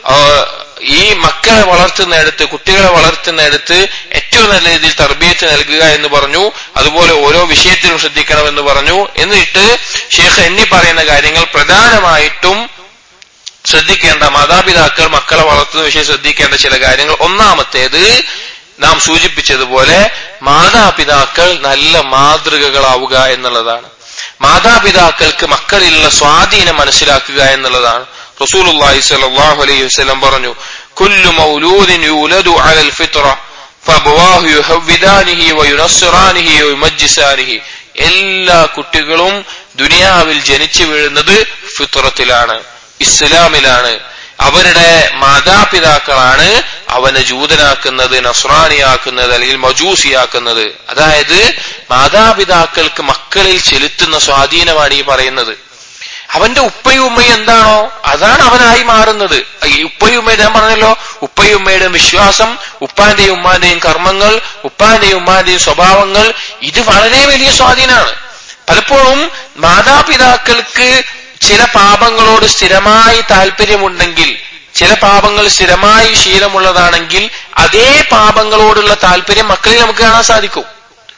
ഈ മക്കളെ വളർത്തുന്നിടത്ത് കുട്ടികളെ വളർത്തുന്നിടത്ത് ഏറ്റവും നല്ല രീതിയിൽ തർബീയത്ത് നൽകുക എന്ന് പറഞ്ഞു അതുപോലെ ഓരോ വിഷയത്തിലും ശ്രദ്ധിക്കണമെന്ന് പറഞ്ഞു എന്നിട്ട് ഷേഖ് എന്നി പറയുന്ന കാര്യങ്ങൾ പ്രധാനമായിട്ടും ശ്രദ്ധിക്കേണ്ട മാതാപിതാക്കൾ മക്കളെ വളർത്തുന്ന വിഷയം ശ്രദ്ധിക്കേണ്ട ചില കാര്യങ്ങൾ ഒന്നാമത്തേത് നാം സൂചിപ്പിച്ചതുപോലെ മാതാപിതാക്കൾ നല്ല മാതൃകകളാവുക എന്നുള്ളതാണ് മാതാപിതാക്കൾക്ക് മക്കളിലുള്ള സ്വാധീനം മനസ്സിലാക്കുക എന്നുള്ളതാണ് റസൂലുള്ളാഹി സ്വല്ലല്ലാഹു അലൈഹി വസല്ലം പറഞ്ഞു കുല്ലു മൗലൂദിൻ യൂലദു അലൽ ഫിത്ര ഫഅബവാഹു യുഹവ്വിദാനിഹി വയുനസ്സിറാനിഹി വയുമജ്ജിസാനിഹി എല്ലാ കുട്ടികളും ദുനിയാവിൽ ജനിച്ചു വീഴുന്നത് ഫിത്രത്തിലാണ് ഇസ്ലാമിലാണ് അവരുടെ മാതാപിതാക്കളാണ് അവനെ ജൂതനാക്കുന്നത് നസ്രാനിയാക്കുന്നത് അല്ലെങ്കിൽ മജൂസിയാക്കുന്നത് അതായത് മാതാപിതാക്കൾക്ക് മക്കളിൽ ചെലുത്തുന്ന സ്വാധീനമാണ് ഈ പറയുന്നത് അവന്റെ ഉപ്പയും ഉമ്മയും എന്താണോ അതാണ് അവനായി മാറുന്നത് ഈ ഉപ്പയും ഉമ്മയും ഞാൻ പറഞ്ഞല്ലോ ഉപ്പയും ഉമ്മയുടെയും വിശ്വാസം ഉപ്പാന്റെയും ഉമ്മാന്റെയും കർമ്മങ്ങൾ ഉപ്പാന്റെയും ഉമ്മാന്റെയും സ്വഭാവങ്ങൾ ഇത് വളരെ വലിയ സ്വാധീനമാണ് പലപ്പോഴും മാതാപിതാക്കൾക്ക് ചില പാപങ്ങളോട് സ്ഥിരമായി താല്പര്യമുണ്ടെങ്കിൽ ചില പാപങ്ങൾ സ്ഥിരമായി ശീലമുള്ളതാണെങ്കിൽ അതേ പാപങ്ങളോടുള്ള താല്പര്യം മക്കളിൽ നമുക്ക് കാണാൻ സാധിക്കും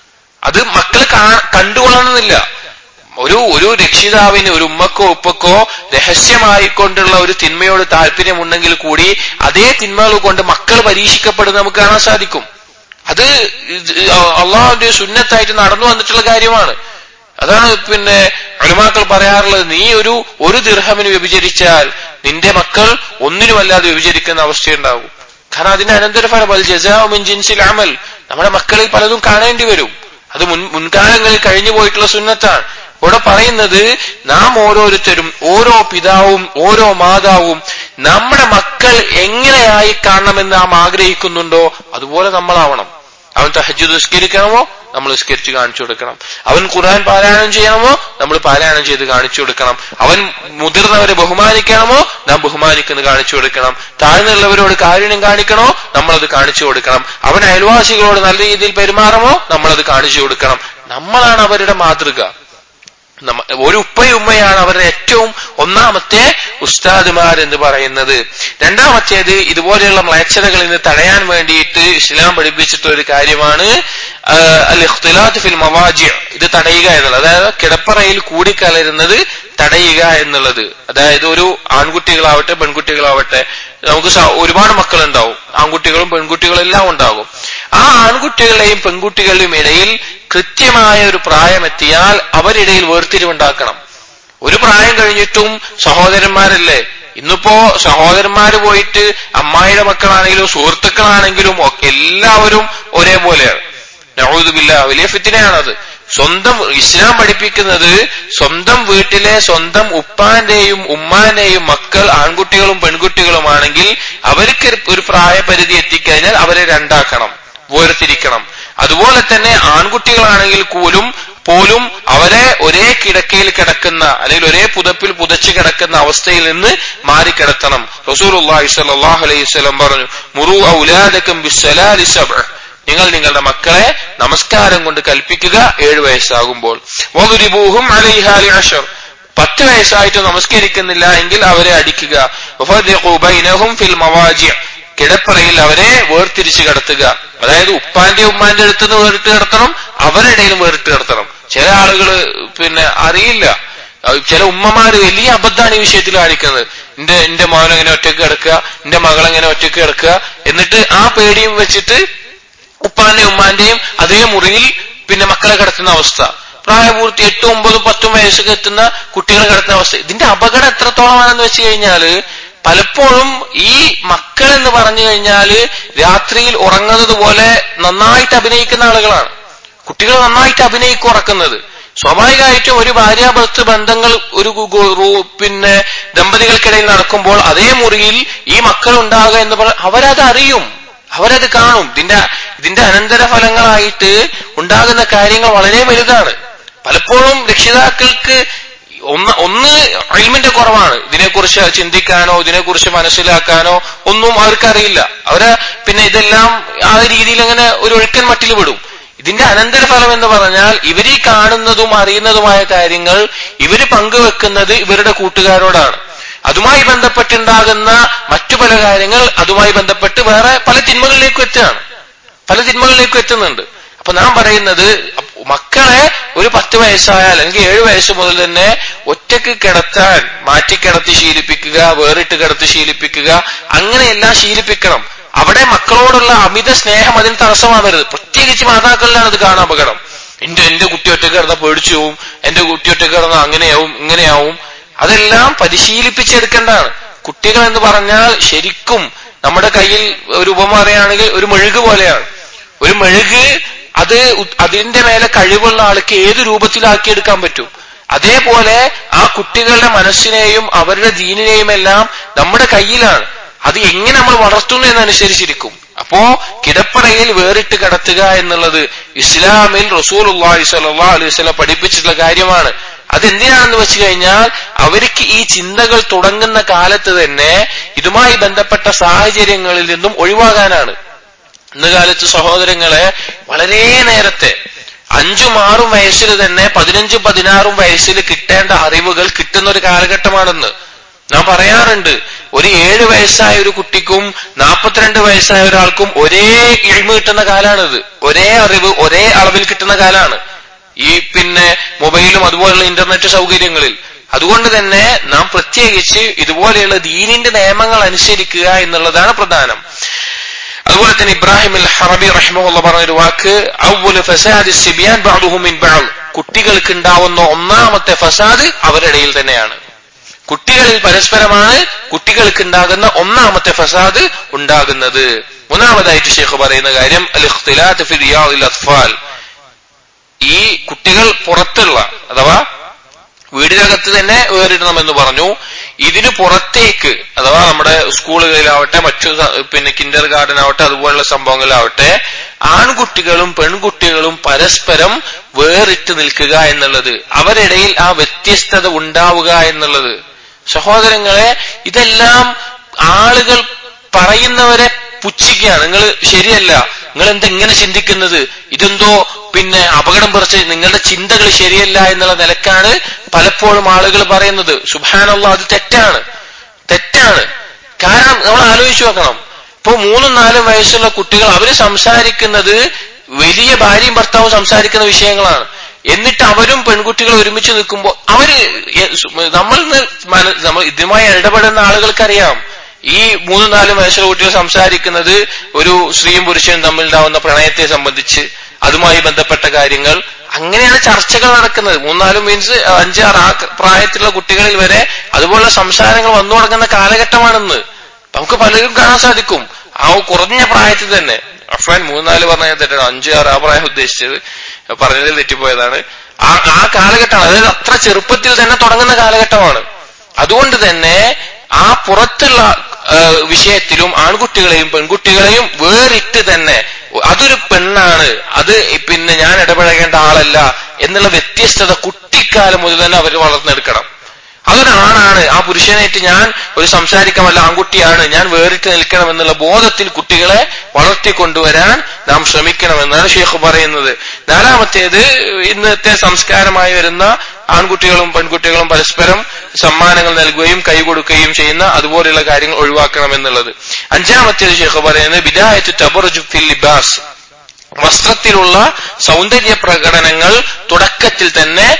അത് മക്കൾ കണ്ടുകൊള്ളണമെന്നില്ല ഒരു ഒരു രക്ഷിതാവിന് ഒരു ഉമ്മക്കോ ഉപ്പക്കോ രഹസ്യമായിക്കൊണ്ടുള്ള ഒരു തിന്മയോട് താല്പര്യമുണ്ടെങ്കിൽ കൂടി അതേ തിന്മകൾ കൊണ്ട് മക്കൾ പരീക്ഷിക്കപ്പെടുന്നത് നമുക്ക് കാണാൻ സാധിക്കും അത് അള്ളാഹുന്റെ സുന്നത്തായിട്ട് നടന്നു വന്നിട്ടുള്ള കാര്യമാണ് അതാണ് പിന്നെ അലുമാക്കൾ പറയാറുള്ളത് നീ ഒരു ഒരു ദിർഹമിന് വ്യഭിചരിച്ചാൽ നിന്റെ മക്കൾ ഒന്നിനുമല്ലാതെ വ്യഭിചരിക്കുന്ന അവസ്ഥയുണ്ടാവും കാരണം അതിന്റെ അനന്തരഫലം അൽ ജസാമിൻ ജിൻസിൽ അമൽ നമ്മുടെ മക്കളിൽ പലതും കാണേണ്ടി വരും അത് മുൻ മുൻകാലങ്ങളിൽ കഴിഞ്ഞു പോയിട്ടുള്ള സുന്നത്താണ് ഇവിടെ പറയുന്നത് നാം ഓരോരുത്തരും ഓരോ പിതാവും ഓരോ മാതാവും നമ്മുടെ മക്കൾ എങ്ങനെയായി കാണണമെന്ന് നാം ആഗ്രഹിക്കുന്നുണ്ടോ അതുപോലെ നമ്മളാവണം അവൻ തഹജ് നിസ്കരിക്കണമോ നമ്മൾ നിസ്കരിച്ച് കാണിച്ചു കൊടുക്കണം അവൻ ഖുർആൻ പാരായണം ചെയ്യണമോ നമ്മൾ പാരായണം ചെയ്ത് കാണിച്ചു കൊടുക്കണം അവൻ മുതിർന്നവരെ ബഹുമാനിക്കണമോ നാം ബഹുമാനിക്കുന്നത് കാണിച്ചു കൊടുക്കണം താഴ്ന്നുള്ളവരോട് കാരുണ്യം കാണിക്കണോ നമ്മളത് കാണിച്ചു കൊടുക്കണം അവൻ അയൽവാസികളോട് നല്ല രീതിയിൽ പെരുമാറമോ നമ്മളത് കാണിച്ചു കൊടുക്കണം നമ്മളാണ് അവരുടെ മാതൃക നമ്മ ഒരു ഉപ്പയും ഉമ്മയാണ് അവരുടെ ഏറ്റവും ഒന്നാമത്തെ ഉസ്താദുമാർ എന്ന് പറയുന്നത് രണ്ടാമത്തേത് ഇതുപോലെയുള്ള മ്ലേച്ഛതകളിൽ നിന്ന് തടയാൻ വേണ്ടിയിട്ട് ഇസ്ലാം പഠിപ്പിച്ചിട്ടുള്ള ഒരു കാര്യമാണ് അൽ ഇഖ്തിലാത്ത് ഫിൽ മവാജി ഇത് തടയുക എന്നുള്ളത് അതായത് കിടപ്പറയിൽ കൂടിക്കലരുന്നത് തടയുക എന്നുള്ളത് അതായത് ഒരു ആൺകുട്ടികളാവട്ടെ പെൺകുട്ടികളാവട്ടെ നമുക്ക് സ- ഒരുപാട് മക്കളുണ്ടാവും ആൺകുട്ടികളും പെൺകുട്ടികളും എല്ലാം ഉണ്ടാകും ആ ആൺകുട്ടികളുടെയും പെൺകുട്ടികളുടെയും ഇടയിൽ കൃത്യമായ ഒരു പ്രായമെത്തിയാൽ അവരിടയിൽ വേർതിരിവുണ്ടാക്കണം ഒരു പ്രായം കഴിഞ്ഞിട്ടും സഹോദരന്മാരല്ലേ ഇന്നിപ്പോ സഹോദരന്മാര് പോയിട്ട് അമ്മായിയുടെ മക്കളാണെങ്കിലും സുഹൃത്തുക്കളാണെങ്കിലും ഒക്കെ എല്ലാവരും ഒരേപോലെയാണ് നഹൂദുബില്ല വലിയ ഫിത്തിനെയാണത് സ്വന്തം ഇസ്ലാം പഠിപ്പിക്കുന്നത് സ്വന്തം വീട്ടിലെ സ്വന്തം ഉപ്പാന്റെയും ഉമ്മാന്റെയും മക്കൾ ആൺകുട്ടികളും പെൺകുട്ടികളുമാണെങ്കിൽ അവർക്ക് ഒരു പ്രായപരിധി എത്തിക്കഴിഞ്ഞാൽ അവരെ രണ്ടാക്കണം വേർതിരിക്കണം അതുപോലെ തന്നെ ആൺകുട്ടികളാണെങ്കിൽ പോലും പോലും അവരെ ഒരേ കിടക്കയിൽ കിടക്കുന്ന അല്ലെങ്കിൽ ഒരേ പുതപ്പിൽ പുതച്ച് കിടക്കുന്ന അവസ്ഥയിൽ നിന്ന് മാറിക്കിടത്തണം റസൂൽ സല്ലല്ലാഹു അലൈഹി വസല്ലം പറഞ്ഞു മുറു ഔലാദക്കും ബിസ്സലാലി സബ്അ നിങ്ങൾ നിങ്ങളുടെ മക്കളെ നമസ്കാരം കൊണ്ട് കൽപ്പിക്കുക ഏഴു വയസ്സാകുമ്പോൾ വദുരിബൂഹും അലൈഹാ ലിഅശർ പത്ത് വയസ്സായിട്ട് നമസ്കരിക്കുന്നില്ല എങ്കിൽ അവരെ അടിക്കുക വഫദ്ദിഖു ബൈനഹും ഫിൽ മവാജി കിടപ്പറയിൽ അവരെ വേർതിരിച്ച് കിടത്തുക അതായത് ഉപ്പാന്റെ ഉമ്മാന്റെ അടുത്ത് നിന്ന് വേറിട്ട് കിടത്തണം അവരുടെ ഇടയിലും വേറിട്ട് കിടത്തണം ചില ആളുകൾ പിന്നെ അറിയില്ല അഹ് ചില ഉമ്മമാര് വലിയ അബദ്ധമാണ് ഈ വിഷയത്തിൽ കാണിക്കുന്നത് എന്റെ എന്റെ മകൻ എങ്ങനെ ഒറ്റയ്ക്ക് കിടക്കുക എന്റെ മകൾ എങ്ങനെ ഒറ്റയ്ക്ക് കിടക്കുക എന്നിട്ട് ആ പേടിയും വെച്ചിട്ട് ഉപ്പാന്റെയും ഉമ്മാന്റെയും അതേ മുറിയിൽ പിന്നെ മക്കളെ കിടത്തുന്ന അവസ്ഥ പ്രായപൂർത്തി എട്ടും ഒമ്പതും പത്തും വയസ്സൊക്കെ എത്തുന്ന കുട്ടികളെ കിടത്തുന്ന അവസ്ഥ ഇതിന്റെ അപകടം എത്രത്തോളമാണെന്ന് വെച്ച് കഴിഞ്ഞാല് പലപ്പോഴും ഈ മക്കൾ എന്ന് പറഞ്ഞു കഴിഞ്ഞാല് രാത്രിയിൽ ഉറങ്ങുന്നത് പോലെ നന്നായിട്ട് അഭിനയിക്കുന്ന ആളുകളാണ് കുട്ടികൾ നന്നായിട്ട് അഭിനയിക്കും ഉറക്കുന്നത് സ്വാഭാവികമായിട്ടും ഒരു ഭാര്യാഭർത്തൃ ബന്ധങ്ങൾ ഒരു ഗു- ഗു- റൂ- പിന്നെ ദമ്പതികൾക്കിടയിൽ നടക്കുമ്പോൾ അതേ മുറിയിൽ ഈ മക്കൾ ഉണ്ടാകുക എന്ന് പറഞ്ഞാൽ അവരത് അറിയും അവരത് കാണും ഇതിന്റെ ഇതിന്റെ അനന്തരഫലങ്ങളായിട്ട് ഉണ്ടാകുന്ന കാര്യങ്ങൾ വളരെ വലുതാണ് പലപ്പോഴും രക്ഷിതാക്കൾക്ക് ഒന്ന് ഒന്ന് അഴിമിന്റെ കുറവാണ് ഇതിനെക്കുറിച്ച് ചിന്തിക്കാനോ ഇതിനെക്കുറിച്ച് മനസ്സിലാക്കാനോ ഒന്നും അവർക്കറിയില്ല അവര് പിന്നെ ഇതെല്ലാം ആ രീതിയിൽ അങ്ങനെ ഒരു ഒഴുക്കൻ മട്ടിൽ വിടും ഇതിന്റെ അനന്തരഫലം എന്ന് പറഞ്ഞാൽ ഇവരീ കാണുന്നതും അറിയുന്നതുമായ കാര്യങ്ങൾ ഇവര് പങ്കുവെക്കുന്നത് ഇവരുടെ കൂട്ടുകാരോടാണ് അതുമായി ബന്ധപ്പെട്ടുണ്ടാകുന്ന മറ്റു പല കാര്യങ്ങൾ അതുമായി ബന്ധപ്പെട്ട് വേറെ പല തിന്മകളിലേക്കും എത്തുകയാണ് പല തിന്മകളിലേക്കും എത്തുന്നുണ്ട് അപ്പൊ നാം പറയുന്നത് മക്കളെ ഒരു പത്ത് വയസ്സായാൽ അല്ലെങ്കിൽ ഏഴു വയസ്സ് മുതൽ തന്നെ ഒറ്റക്ക് കിടത്താൻ മാറ്റിക്കിടത്തി ശീലിപ്പിക്കുക വേറിട്ട് കിടത്തി ശീലിപ്പിക്കുക അങ്ങനെയെല്ലാം ശീലിപ്പിക്കണം അവിടെ മക്കളോടുള്ള അമിത സ്നേഹം അതിന് തടസ്സമാകരുത് പ്രത്യേകിച്ച് മാതാക്കളിലാണ് ഇത് കാണാൻ അപകടം എന്റെ എന്റെ കുട്ടി ഒറ്റക്ക് കിടന്നാൽ പേടിച്ചു പോവും എന്റെ കുട്ടി ഒറ്റക്ക് കിടന്നാൽ അങ്ങനെയാവും ഇങ്ങനെയാവും അതെല്ലാം പരിശീലിപ്പിച്ചെടുക്കേണ്ടതാണ് കുട്ടികൾ എന്ന് പറഞ്ഞാൽ ശരിക്കും നമ്മുടെ കയ്യിൽ ഒരു ഉപമ പറയുകയാണെങ്കിൽ ഒരു മെഴുക് പോലെയാണ് ഒരു മെഴുക് അത് ഉ- അതിന്റെ മേലെ കഴിവുള്ള ആൾക്ക് ഏത് രൂപത്തിലാക്കിയെടുക്കാൻ പറ്റും അതേപോലെ ആ കുട്ടികളുടെ മനസ്സിനെയും അവരുടെ ദീനിനെയും എല്ലാം നമ്മുടെ കയ്യിലാണ് അത് എങ്ങനെ നമ്മൾ വളർത്തുന്നു എന്നനുസരിച്ചിരിക്കും അപ്പോ കിടപ്പറയിൽ വേറിട്ട് കിടത്തുക എന്നുള്ളത് ഇസ്ലാമിൽ റസൂൽ സല്ലല്ലാഹു അലൈഹി വസല്ലം പഠിപ്പിച്ചിട്ടുള്ള കാര്യമാണ് അതെന്തിനാണെന്ന് വെച്ച് കഴിഞ്ഞാൽ അവർക്ക് ഈ ചിന്തകൾ തുടങ്ങുന്ന കാലത്ത് തന്നെ ഇതുമായി ബന്ധപ്പെട്ട സാഹചര്യങ്ങളിൽ നിന്നും ഒഴിവാകാനാണ് ഇന്ന് കാലത്ത് സഹോദരങ്ങളെ വളരെ നേരത്തെ അഞ്ചും ആറും വയസ്സിൽ തന്നെ പതിനഞ്ചും പതിനാറും വയസ്സിൽ കിട്ടേണ്ട അറിവുകൾ കിട്ടുന്ന ഒരു കാലഘട്ടമാണെന്ന് നാം പറയാറുണ്ട് ഒരു ഏഴ് വയസ്സായ ഒരു കുട്ടിക്കും നാൽപ്പത്തിരണ്ട് വയസ്സായ ഒരാൾക്കും ഒരേ ഇഴിമ കിട്ടുന്ന കാലാണിത് ഒരേ അറിവ് ഒരേ അളവിൽ കിട്ടുന്ന കാലാണ് ഈ പിന്നെ മൊബൈലും അതുപോലുള്ള ഇന്റർനെറ്റ് സൗകര്യങ്ങളിൽ അതുകൊണ്ട് തന്നെ നാം പ്രത്യേകിച്ച് ഇതുപോലെയുള്ള ദീനിന്റെ നിയമങ്ങൾ അനുസരിക്കുക എന്നുള്ളതാണ് പ്രധാനം അതുപോലെ തന്നെ ഇബ്രാഹിം അൽ ഹറബി റഹ്മുള്ള പറഞ്ഞൊരു വാക്ക് ഔവ്വലു ഫസാദി സിബിയാൻ ബഅദുഹും മിൻ ബഅദ് കുട്ടികൾക്ക് ഉണ്ടാവുന്ന ഒന്നാമത്തെ ഫസാദ് അവരുടെ ഇടയിൽ തന്നെയാണ് കുട്ടികളിൽ പരസ്പരമാണ് കുട്ടികൾക്ക് ഉണ്ടാകുന്ന ഒന്നാമത്തെ ഫസാദ് ഉണ്ടാകുന്നത് മൂന്നാമതായിട്ട് ഷെയ്ഖ് പറയുന്ന കാര്യം അൽ ഇഖ്തിലാത്ത് ഫി റിയാദിൽ അത്ഫാൽ ഈ കുട്ടികൾ പുറത്തുള്ള അഥവാ വീടിനകത്ത് തന്നെ വേറിടണമെന്ന് പറഞ്ഞു ഇതിന് പുറത്തേക്ക് അഥവാ നമ്മുടെ സ്കൂളുകളിലാവട്ടെ മറ്റു സ- പിന്നെ കിൻഡർ ഗാർഡൻ ആവട്ടെ അതുപോലുള്ള സംഭവങ്ങളിലാവട്ടെ ആൺകുട്ടികളും പെൺകുട്ടികളും പരസ്പരം വേറിട്ട് നിൽക്കുക എന്നുള്ളത് അവരിടയിൽ ആ വ്യത്യസ്തത ഉണ്ടാവുക എന്നുള്ളത് സഹോദരങ്ങളെ ഇതെല്ലാം ആളുകൾ പറയുന്നവരെ പുച്ഛിക്കുകയാണ് നിങ്ങൾ ശരിയല്ല നിങ്ങൾ എന്താ ഇങ്ങനെ ചിന്തിക്കുന്നത് ഇതെന്തോ പിന്നെ അപകടം പറിച്ച് നിങ്ങളുടെ ചിന്തകൾ ശരിയല്ല എന്നുള്ള നിലക്കാണ് പലപ്പോഴും ആളുകൾ പറയുന്നത് സുബാനുള്ള അത് തെറ്റാണ് തെറ്റാണ് കാരണം നമ്മൾ ആലോചിച്ചു നോക്കണം ഇപ്പൊ മൂന്നും നാലും വയസ്സുള്ള കുട്ടികൾ അവര് സംസാരിക്കുന്നത് വലിയ ഭാര്യയും ഭർത്താവും സംസാരിക്കുന്ന വിഷയങ്ങളാണ് എന്നിട്ട് അവരും പെൺകുട്ടികളും ഒരുമിച്ച് നിൽക്കുമ്പോൾ അവര് നമ്മൾ നമ്മൾ ഇതുമായി ഇടപെടുന്ന ആളുകൾക്കറിയാം ഈ മൂന്നും നാലും വയസ്സുള്ള കുട്ടികൾ സംസാരിക്കുന്നത് ഒരു സ്ത്രീയും പുരുഷനും തമ്മിലുണ്ടാവുന്ന പ്രണയത്തെ സംബന്ധിച്ച് അതുമായി ബന്ധപ്പെട്ട കാര്യങ്ങൾ അങ്ങനെയാണ് ചർച്ചകൾ നടക്കുന്നത് മൂന്നാലും മീൻസ് അഞ്ചാറ് ആ പ്രായത്തിലുള്ള കുട്ടികളിൽ വരെ അതുപോലുള്ള സംസാരങ്ങൾ വന്നു തുടങ്ങുന്ന കാലഘട്ടമാണെന്ന് നമുക്ക് പലരും കാണാൻ സാധിക്കും ആ കുറഞ്ഞ പ്രായത്തിൽ തന്നെ അഫ്വാൻ മൂന്നാല് പറഞ്ഞ തെറ്റാണ് അഞ്ച് ആറ് ആ പ്രായം ഉദ്ദേശിച്ചത് പറഞ്ഞതിൽ തെറ്റിപ്പോയതാണ് ആ ആ കാലഘട്ടമാണ് അതായത് അത്ര ചെറുപ്പത്തിൽ തന്നെ തുടങ്ങുന്ന കാലഘട്ടമാണ് അതുകൊണ്ട് തന്നെ ആ പുറത്തുള്ള വിഷയത്തിലും ആൺകുട്ടികളെയും പെൺകുട്ടികളെയും വേറിട്ട് തന്നെ അതൊരു പെണ്ണാണ് അത് പിന്നെ ഞാൻ ഇടപഴകേണ്ട ആളല്ല എന്നുള്ള വ്യത്യസ്തത കുട്ടിക്കാലം മുതൽ തന്നെ അവർ വളർന്നെടുക്കണം അതൊരാണാണ് ആ പുരുഷനായിട്ട് ഞാൻ ഒരു സംസാരിക്കാമല്ല ആൺകുട്ടിയാണ് ഞാൻ വേറിട്ട് നിൽക്കണം എന്നുള്ള ബോധത്തിൽ കുട്ടികളെ വളർത്തിക്കൊണ്ടുവരാൻ നാം ശ്രമിക്കണമെന്നാണ് ഷെയ്ഖ് പറയുന്നത് നാലാമത്തേത് ഇന്നത്തെ സംസ്കാരമായി വരുന്ന ആൺകുട്ടികളും പെൺകുട്ടികളും പരസ്പരം സമ്മാനങ്ങൾ നൽകുകയും കൈകൊടുക്കുകയും ചെയ്യുന്ന അതുപോലെയുള്ള കാര്യങ്ങൾ ഒഴിവാക്കണം എന്നുള്ളത് അഞ്ചാമത്തേത് ഷെയ്ഖ് പറയുന്നത് ബിദായത്ത് തബറുജു ഫിൽ ലിബാസ് വസ്ത്രത്തിലുള്ള സൗന്ദര്യ പ്രകടനങ്ങൾ തുടക്കത്തിൽ തന്നെ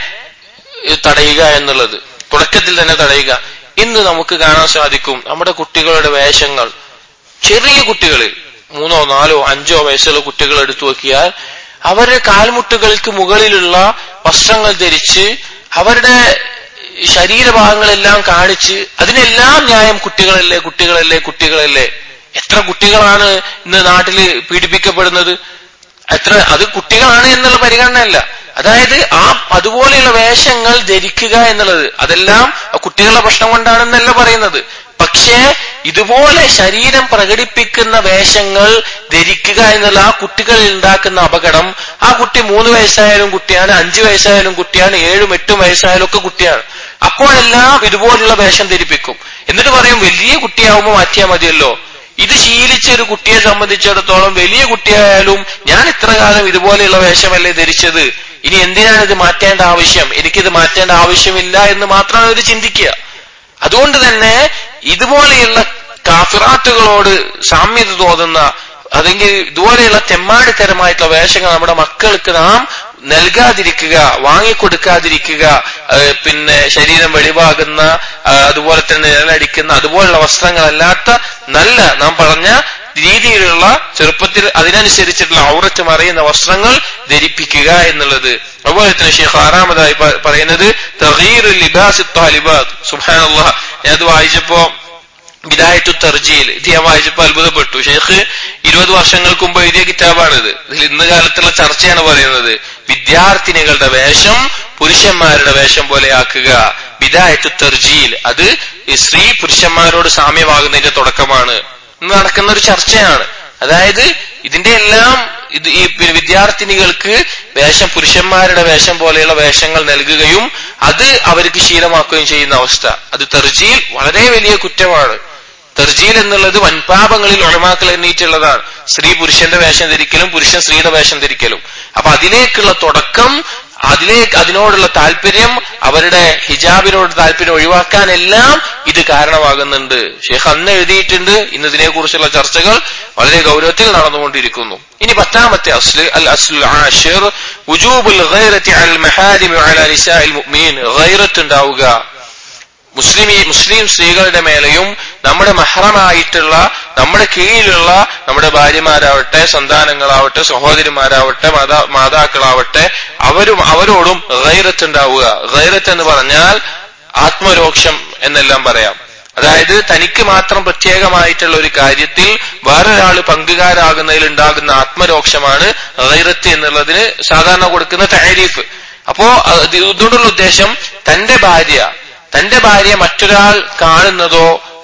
തടയുക എന്നുള്ളത് തുടക്കത്തിൽ തന്നെ തടയുക ഇന്ന് നമുക്ക് കാണാൻ സാധിക്കും നമ്മുടെ കുട്ടികളുടെ വേഷങ്ങൾ ചെറിയ കുട്ടികളിൽ മൂന്നോ നാലോ അഞ്ചോ വയസ്സുള്ള കുട്ടികൾ എടുത്തു നോക്കിയാൽ അവരുടെ കാൽമുട്ടുകൾക്ക് മുകളിലുള്ള വസ്ത്രങ്ങൾ ധരിച്ച് അവരുടെ ശരീരഭാഗങ്ങളെല്ലാം കാണിച്ച് അതിനെല്ലാം ന്യായം കുട്ടികളല്ലേ കുട്ടികളല്ലേ കുട്ടികളല്ലേ എത്ര കുട്ടികളാണ് ഇന്ന് നാട്ടിൽ പീഡിപ്പിക്കപ്പെടുന്നത് എത്ര അത് കുട്ടികളാണ് എന്നുള്ള പരിഗണനയല്ല അതായത് ആ അതുപോലെയുള്ള വേഷങ്ങൾ ധരിക്കുക എന്നുള്ളത് അതെല്ലാം കുട്ടികളുടെ പ്രശ്നം കൊണ്ടാണെന്നല്ല പറയുന്നത് പക്ഷേ ഇതുപോലെ ശരീരം പ്രകടിപ്പിക്കുന്ന വേഷങ്ങൾ ധരിക്കുക എന്നുള്ള ആ കുട്ടികളിൽ ഉണ്ടാക്കുന്ന അപകടം ആ കുട്ടി മൂന്ന് വയസ്സായാലും കുട്ടിയാണ് അഞ്ചു വയസ്സായാലും കുട്ടിയാണ് ഏഴും എട്ടും വയസ്സായാലും ഒക്കെ കുട്ടിയാണ് അപ്പോഴെല്ലാം ഇതുപോലുള്ള വേഷം ധരിപ്പിക്കും എന്നിട്ട് പറയും വലിയ കുട്ടിയാവുമ്പോൾ മാറ്റിയാൽ മതിയല്ലോ ഇത് ശീലിച്ച ഒരു കുട്ടിയെ സംബന്ധിച്ചിടത്തോളം വലിയ കുട്ടിയായാലും ഞാൻ ഇത്ര കാലം ഇതുപോലെയുള്ള വേഷമല്ലേ ധരിച്ചത് ഇനി എന്തിനാണ് ഇത് മാറ്റേണ്ട ആവശ്യം എനിക്കിത് മാറ്റേണ്ട ആവശ്യമില്ല എന്ന് മാത്രമാണ് അവർ ചിന്തിക്കുക അതുകൊണ്ട് തന്നെ ഇതുപോലെയുള്ള കാഫിറാത്തുകളോട് സാമ്യത തോന്നുന്ന അല്ലെങ്കിൽ ഇതുപോലെയുള്ള തെമ്മാടിത്തരമായിട്ടുള്ള വേഷങ്ങൾ നമ്മുടെ മക്കൾക്ക് നാം നൽകാതിരിക്കുക വാങ്ങിക്കൊടുക്കാതിരിക്കുക പിന്നെ ശരീരം വെളിവാകുന്ന അതുപോലെ തന്നെ നിഴലടിക്കുന്ന അതുപോലുള്ള വസ്ത്രങ്ങളല്ലാത്ത നല്ല നാം പറഞ്ഞ രീതിയിലുള്ള ചെറുപ്പത്തിൽ അതിനനുസരിച്ചിട്ടുള്ള ഔററ്റ് മറിയുന്ന വസ്ത്രങ്ങൾ ധരിപ്പിക്കുക എന്നുള്ളത് അതുപോലെ തന്നെ ഷെയ്ഖ് ആറാമതായി പറയുന്നത് സുഹാനുള്ള ഞാൻ അത് വായിച്ചപ്പോ ബിദായത്തു തർജീൽ ഇത് ഞാൻ വായിച്ചപ്പോൾ അത്ഭുതപ്പെട്ടു ഷെയ്ഖ് ഇരുപത് വർഷങ്ങൾക്ക് മുമ്പ് എഴുതിയ കിതാബാണിത് ഇതിൽ ഇന്ന് കാലത്തുള്ള ചർച്ചയാണ് പറയുന്നത് വിദ്യാർത്ഥിനികളുടെ വേഷം പുരുഷന്മാരുടെ വേഷം പോലെ ആക്കുക ബിദായത്തു തർജീൽ അത് സ്ത്രീ പുരുഷന്മാരോട് സാമ്യമാകുന്നതിന്റെ തുടക്കമാണ് ഇന്ന് നടക്കുന്ന ഒരു ചർച്ചയാണ് അതായത് ഇതിന്റെ എല്ലാം ഇത് ഈ വിദ്യാർത്ഥിനികൾക്ക് വേഷം പുരുഷന്മാരുടെ വേഷം പോലെയുള്ള വേഷങ്ങൾ നൽകുകയും അത് അവർക്ക് ശീലമാക്കുകയും ചെയ്യുന്ന അവസ്ഥ അത് തെർജീൽ വളരെ വലിയ കുറ്റമാണ് തെർജീൽ എന്നുള്ളത് വൻപാപങ്ങളിൽ ഉളമാക്കൾ എണ്ണീറ്റുള്ളതാണ് സ്ത്രീ പുരുഷന്റെ വേഷം ധരിക്കലും പുരുഷൻ സ്ത്രീയുടെ വേഷം ധരിക്കലും അപ്പൊ അതിലേക്കുള്ള തുടക്കം അതിലേക്ക് അതിനോടുള്ള താല്പര്യം അവരുടെ ഹിജാബിനോട് താല്പര്യം ഒഴിവാക്കാനെല്ലാം ഇത് കാരണമാകുന്നുണ്ട് ഷേഖ് അന്ന് എഴുതിയിട്ടുണ്ട് ഇന്ന് ഇതിനെക്കുറിച്ചുള്ള ചർച്ചകൾ വളരെ ഗൗരവത്തിൽ നടന്നുകൊണ്ടിരിക്കുന്നു ഇനി പത്താമത്തെ അസ്ല് അൽ അസ്ലു ആഷിർ ഉജൂബുൽ ഗൈറത്തി അൽ മഹാരിമി അല നിസാഇൽ മുഅ്മിനീൻ ഗൈറത്ത് ഉണ്ടാവുക മുസ്ലിം മുസ്ലിം സ്ത്രീകളുടെ മേലെയും നമ്മുടെ മഹറമായിട്ടുള്ള നമ്മുടെ കീഴിലുള്ള നമ്മുടെ ഭാര്യമാരാവട്ടെ സന്താനങ്ങളാവട്ടെ സഹോദരിമാരാവട്ടെ മാതാ മാതാക്കളാവട്ടെ അവരും അവരോടും ഗൈറത്ത് ഉണ്ടാവുക ഗൈറത്ത് എന്ന് പറഞ്ഞാൽ ആത്മരോക്ഷം എന്നെല്ലാം പറയാം അതായത് തനിക്ക് മാത്രം പ്രത്യേകമായിട്ടുള്ള ഒരു കാര്യത്തിൽ വേറൊരാൾ പങ്കുകാരാകുന്നതിൽ ഉണ്ടാകുന്ന ആത്മരോക്ഷമാണ് ഗൈറത്ത് എന്നുള്ളതിന് സാധാരണ കൊടുക്കുന്ന താരീഫ് അപ്പോ ഇതുകൊണ്ടുള്ള ഉദ്ദേശം തന്റെ ഭാര്യ തന്റെ ഭാര്യ മറ്റൊരാൾ കാണുന്നതോ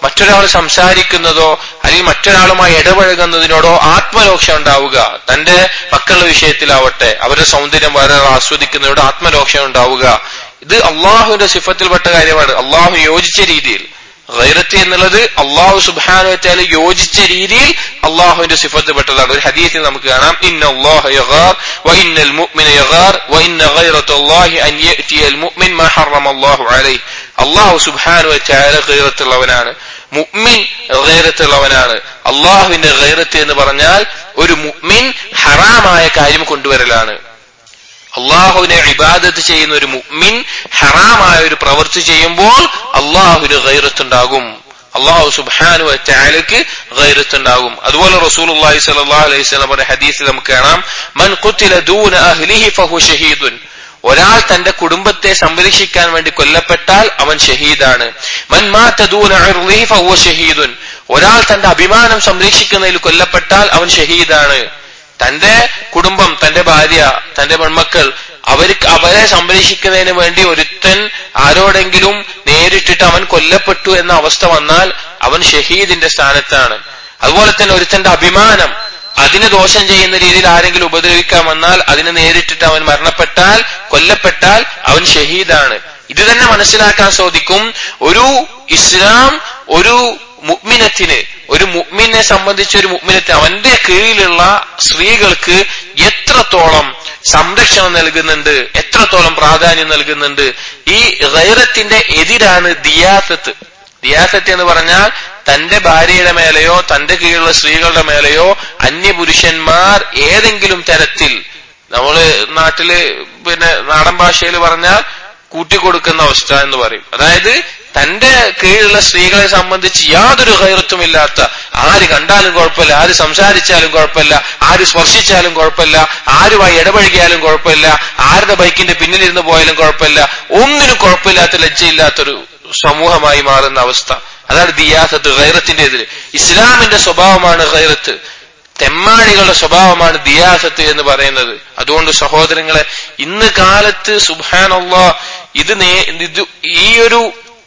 മറ്റൊരാൾ സംസാരിക്കുന്നതോ അല്ലെങ്കിൽ മറ്റൊരാളുമായി ഇടപഴകുന്നതിനോടോ ആത്മരോക്ഷ ഉണ്ടാവുക തന്റെ മക്കളുടെ വിഷയത്തിലാവട്ടെ അവരുടെ സൗന്ദര്യം വേറെ ആസ്വദിക്കുന്നതിനോട് ആത്മരോക്ഷ ഉണ്ടാവുക ഇത് അള്ളാഹുവിന്റെ സിഫത്തിൽപ്പെട്ട കാര്യമാണ് അള്ളാഹു യോജിച്ച രീതിയിൽ ഗൈറത്ത് എന്നുള്ളത് അള്ളാഹു സുബാനുവറ്റാല് യോജിച്ച രീതിയിൽ അള്ളാഹുവിന്റെ സിഫത്തിൽപ്പെട്ടതാണ് ഒരു ഹദീസിൽ നമുക്ക് കാണാം ഇന്ന അല്ലാഹു യഗാർ വ ഇന്നൽ മുഅ്മിന യഗാർ വ ഇന്ന ഗൈറത്തുല്ലാഹി അൻ യഅതിയൽ മുഅ്മിൻ മാ ഹറമ അല്ലാഹു അലൈഹി അള്ളാഹു സുബാനുവറ്റാല് ഗൈറത്തുള്ളവനാണ് മുഅ്മിൻ ഗൈറത്തുള്ളവനാണ് അള്ളാഹുവിന്റെ ഗൈറത്ത് എന്ന് പറഞ്ഞാൽ ഒരു മുഅ്മിൻ ഹറാമായ കാര്യം കൊണ്ടുവരലാണ് അള്ളാഹുവിനെ ഇബാദത്ത് ചെയ്യുന്ന ഒരു മുഅ്മിൻ ഹറാമായ ഒരു പ്രവൃത്തി ചെയ്യുമ്പോൾ അള്ളാഹുവിന് ഗൈറത്തുണ്ടാകും അള്ളാഹു സുബാനു ചാലക്ക് ഗൈറത്തുണ്ടാകും അതുപോലെ റസൂൽ അള്ളാഹി സലാഹു അലൈഹി സ്വലം പറഞ്ഞ ഹദീസിൽ നമുക്ക് കാണാം മൻ കുത്തില ദൂന അഹ്ലിഹി ഫഹു ഷഹീദുൻ ഒരാൾ തന്റെ കുടുംബത്തെ സംരക്ഷിക്കാൻ വേണ്ടി കൊല്ലപ്പെട്ടാൽ അവൻ ഷഹീദാണ് മൻ മാത ദൂന ഇർളിഹി ഫഹു ഷഹീദുൻ ഒരാൾ തന്റെ അഭിമാനം സംരക്ഷിക്കുന്നതിൽ കൊല്ലപ്പെട്ടാൽ അവൻ ഷഹീദാണ് തന്റെ കുടുംബം തന്റെ ഭാര്യ തന്റെ പെൺമക്കൾ അവർക്ക് അവരെ സംരക്ഷിക്കുന്നതിന് വേണ്ടി ഒരുത്തൻ ആരോടെങ്കിലും നേരിട്ടിട്ട് അവൻ കൊല്ലപ്പെട്ടു എന്ന അവസ്ഥ വന്നാൽ അവൻ ഷഹീദിന്റെ സ്ഥാനത്താണ് അതുപോലെ തന്നെ ഒരുത്തന്റെ അഭിമാനം അതിന് ദോഷം ചെയ്യുന്ന രീതിയിൽ ആരെങ്കിലും ഉപദ്രവിക്കാൻ വന്നാൽ അതിന് നേരിട്ടിട്ട് അവൻ മരണപ്പെട്ടാൽ കൊല്ലപ്പെട്ടാൽ അവൻ ഷഹീദാണ് ഇത് തന്നെ മനസ്സിലാക്കാൻ സാധിക്കും ഒരു ഇസ്ലാം ഒരു മുഗ്മിനത്തിന് ഒരു മുഗ്മിനെ സംബന്ധിച്ച് ഒരു മുഗ്മിനത്തിന് അവന്റെ കീഴിലുള്ള സ്ത്രീകൾക്ക് എത്രത്തോളം സംരക്ഷണം നൽകുന്നുണ്ട് എത്രത്തോളം പ്രാധാന്യം നൽകുന്നുണ്ട് ഈ ഗൈറത്തിന്റെ എതിരാണ് ദിയാസത്ത് ദിയാസത്ത് എന്ന് പറഞ്ഞാൽ തന്റെ ഭാര്യയുടെ മേലെയോ തന്റെ കീഴിലുള്ള സ്ത്രീകളുടെ മേലെയോ അന്യപുരുഷന്മാർ ഏതെങ്കിലും തരത്തിൽ നമ്മള് നാട്ടില് പിന്നെ നാടൻ ഭാഷയിൽ പറഞ്ഞാൽ കൂട്ടിക്കൊടുക്കുന്ന അവസ്ഥ എന്ന് പറയും അതായത് തന്റെ കീഴിലുള്ള സ്ത്രീകളെ സംബന്ധിച്ച് യാതൊരു കയറത്തുമില്ലാത്ത ആര് കണ്ടാലും കുഴപ്പമില്ല ആര് സംസാരിച്ചാലും കുഴപ്പമില്ല ആര് സ്പർശിച്ചാലും കുഴപ്പമില്ല ആരുമായി ഇടപഴകിയാലും കുഴപ്പമില്ല ആരുടെ ബൈക്കിന്റെ പിന്നിലിരുന്ന് പോയാലും കുഴപ്പമില്ല ഒന്നിനും കുഴപ്പമില്ലാത്ത ലജ്ജയില്ലാത്തൊരു സമൂഹമായി മാറുന്ന അവസ്ഥ അതാണ് ദിയാസത്ത് ഗൈറത്തിന്റെ എതിര് ഇസ്ലാമിന്റെ സ്വഭാവമാണ് ഗൈറത്ത് തെമ്മാടികളുടെ സ്വഭാവമാണ് ദിയാസത്ത് എന്ന് പറയുന്നത് അതുകൊണ്ട് സഹോദരങ്ങളെ ഇന്ന് കാലത്ത് സുബാനുള്ള ഇത് ഇത് ഈ ഒരു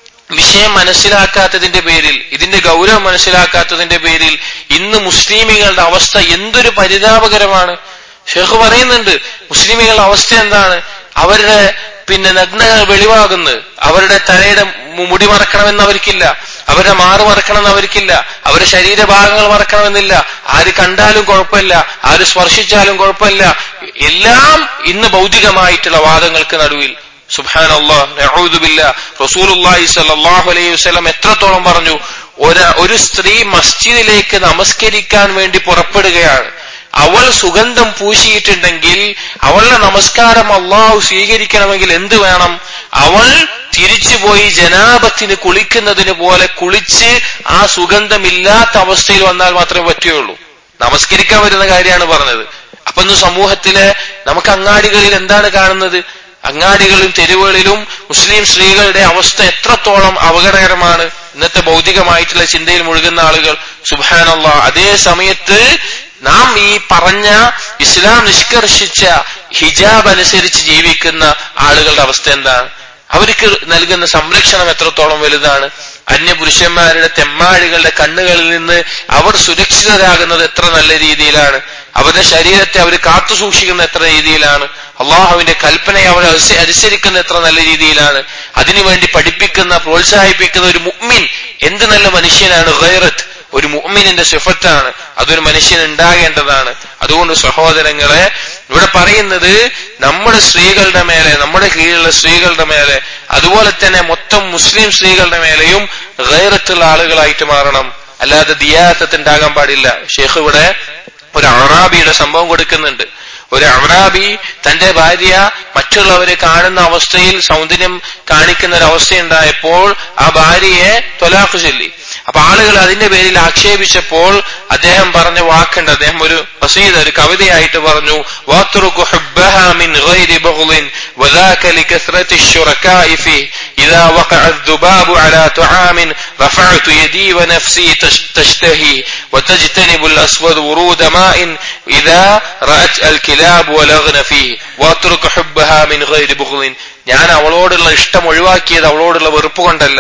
വിഷയം മനസ്സിലാക്കാത്തതിന്റെ പേരിൽ ഇതിന്റെ ഗൗരവം മനസ്സിലാക്കാത്തതിന്റെ പേരിൽ ഇന്ന് മുസ്ലിമികളുടെ അവസ്ഥ എന്തൊരു പരിതാപകരമാണ് ഷെയ്ഖ് പറയുന്നുണ്ട് മുസ്ലിമികളുടെ അവസ്ഥ എന്താണ് അവരുടെ പിന്നെ നഗ്നകൾ വെളിവാകുന്നു അവരുടെ തലയുടെ മുടി മറക്കണമെന്ന് അവർക്കില്ല അവരുടെ മാറ് മറക്കണമെന്ന് അവർക്കില്ല അവരുടെ ശരീരഭാഗങ്ങൾ മറക്കണമെന്നില്ല ആര് കണ്ടാലും കുഴപ്പമില്ല ആര് സ്പർശിച്ചാലും കുഴപ്പമില്ല എല്ലാം ഇന്ന് ഭൗതികമായിട്ടുള്ള വാദങ്ങൾക്ക് നടുവിൽ സുബാൻ അള്ളാഹുബില്ല റസൂലുല്ലാഹി സല്ലാഹു അലൈഹി വസ്ലം എത്രത്തോളം പറഞ്ഞു ഒരു സ്ത്രീ മസ്ജിദിലേക്ക് നമസ്കരിക്കാൻ വേണ്ടി പുറപ്പെടുകയാണ് അവൾ സുഗന്ധം പൂശിയിട്ടുണ്ടെങ്കിൽ അവളുടെ നമസ്കാരം അള്ളാഹു സ്വീകരിക്കണമെങ്കിൽ എന്ത് വേണം അവൾ തിരിച്ചുപോയി ജനാപത്തിന് കുളിക്കുന്നതിന് പോലെ കുളിച്ച് ആ സുഗന്ധമില്ലാത്ത അവസ്ഥയിൽ വന്നാൽ മാത്രമേ പറ്റുകയുള്ളൂ നമസ്കരിക്കാൻ വരുന്ന കാര്യമാണ് പറഞ്ഞത് അപ്പൊ ഇന്ന് സമൂഹത്തിലെ നമുക്ക് അങ്ങാടികളിൽ എന്താണ് കാണുന്നത് അങ്ങാടികളിലും തെരുവുകളിലും മുസ്ലിം സ്ത്രീകളുടെ അവസ്ഥ എത്രത്തോളം അപകടകരമാണ് ഇന്നത്തെ ഭൗതികമായിട്ടുള്ള ചിന്തയിൽ മുഴുകുന്ന ആളുകൾ സുബാനുള്ള അതേ സമയത്ത് നാം ഈ പറഞ്ഞ ഇസ്ലാം നിഷ്കർഷിച്ച ഹിജാബ് അനുസരിച്ച് ജീവിക്കുന്ന ആളുകളുടെ അവസ്ഥ എന്താണ് അവർക്ക് നൽകുന്ന സംരക്ഷണം എത്രത്തോളം വലുതാണ് അന്യപുരുഷന്മാരുടെ തെമ്മാടികളുടെ കണ്ണുകളിൽ നിന്ന് അവർ സുരക്ഷിതരാകുന്നത് എത്ര നല്ല രീതിയിലാണ് അവരുടെ ശരീരത്തെ അവർ കാത്തു സൂക്ഷിക്കുന്ന എത്ര രീതിയിലാണ് അള്ളാഹുവിന്റെ കൽപ്പനയെ അവർ അനുസരിക്കുന്ന എത്ര നല്ല രീതിയിലാണ് അതിനുവേണ്ടി പഠിപ്പിക്കുന്ന പ്രോത്സാഹിപ്പിക്കുന്ന ഒരു മുഅ്മിൻ എന്ത് നല്ല മനുഷ്യനാണ് ഗൈറത്ത് ഒരു മുഅ്മിനിന്റെ സിഫത്താണ് അതൊരു മനുഷ്യൻ ഉണ്ടാകേണ്ടതാണ് അതുകൊണ്ട് സഹോദരങ്ങളെ ഇവിടെ പറയുന്നത് നമ്മുടെ സ്ത്രീകളുടെ മേലെ നമ്മുടെ കീഴിലുള്ള സ്ത്രീകളുടെ മേലെ അതുപോലെ തന്നെ മൊത്തം മുസ്ലിം സ്ത്രീകളുടെ മേലെയും ഗൈറത്തുള്ള ആളുകളായിട്ട് മാറണം അല്ലാതെ ദിയാസത്ത് ഉണ്ടാകാൻ പാടില്ല ഷെയ്ഖ് ഇവിടെ ഒരു അറാബിയുടെ സംഭവം കൊടുക്കുന്നുണ്ട് ഒരു അറാബി തന്റെ ഭാര്യ മറ്റുള്ളവരെ കാണുന്ന അവസ്ഥയിൽ സൗന്ദര്യം കാണിക്കുന്ന ഒരു അവസ്ഥയുണ്ടായപ്പോൾ ആ ഭാര്യയെ തൊലാഖ് ചൊല്ലി അപ്പൊ ആളുകൾ അതിന്റെ പേരിൽ ആക്ഷേപിച്ചപ്പോൾ അദ്ദേഹം പറഞ്ഞ വാക്കുണ്ട് അദ്ദേഹം ഒരു വസീത ഒരു കവിതയായിട്ട് പറഞ്ഞു വാത്തുറുക്കു ഹുബ്ബഹ മിൻ ഗൈരി ബഗ്ളിൻ وذاك لكثرة الشركاء فيه إذا وقع الذباب على طعام رفعت يدي ونفسي تشتهي وتجتنب الأسود ورود ماء إذا رأت الكلاب ولغن فيه واترك حبها من غير بغض ഞാൻ അവളോടുള്ള ഇഷ്ടം ഒഴിവാക്കിയത് അവളോടുള്ള വെറുപ്പ് കൊണ്ടല്ല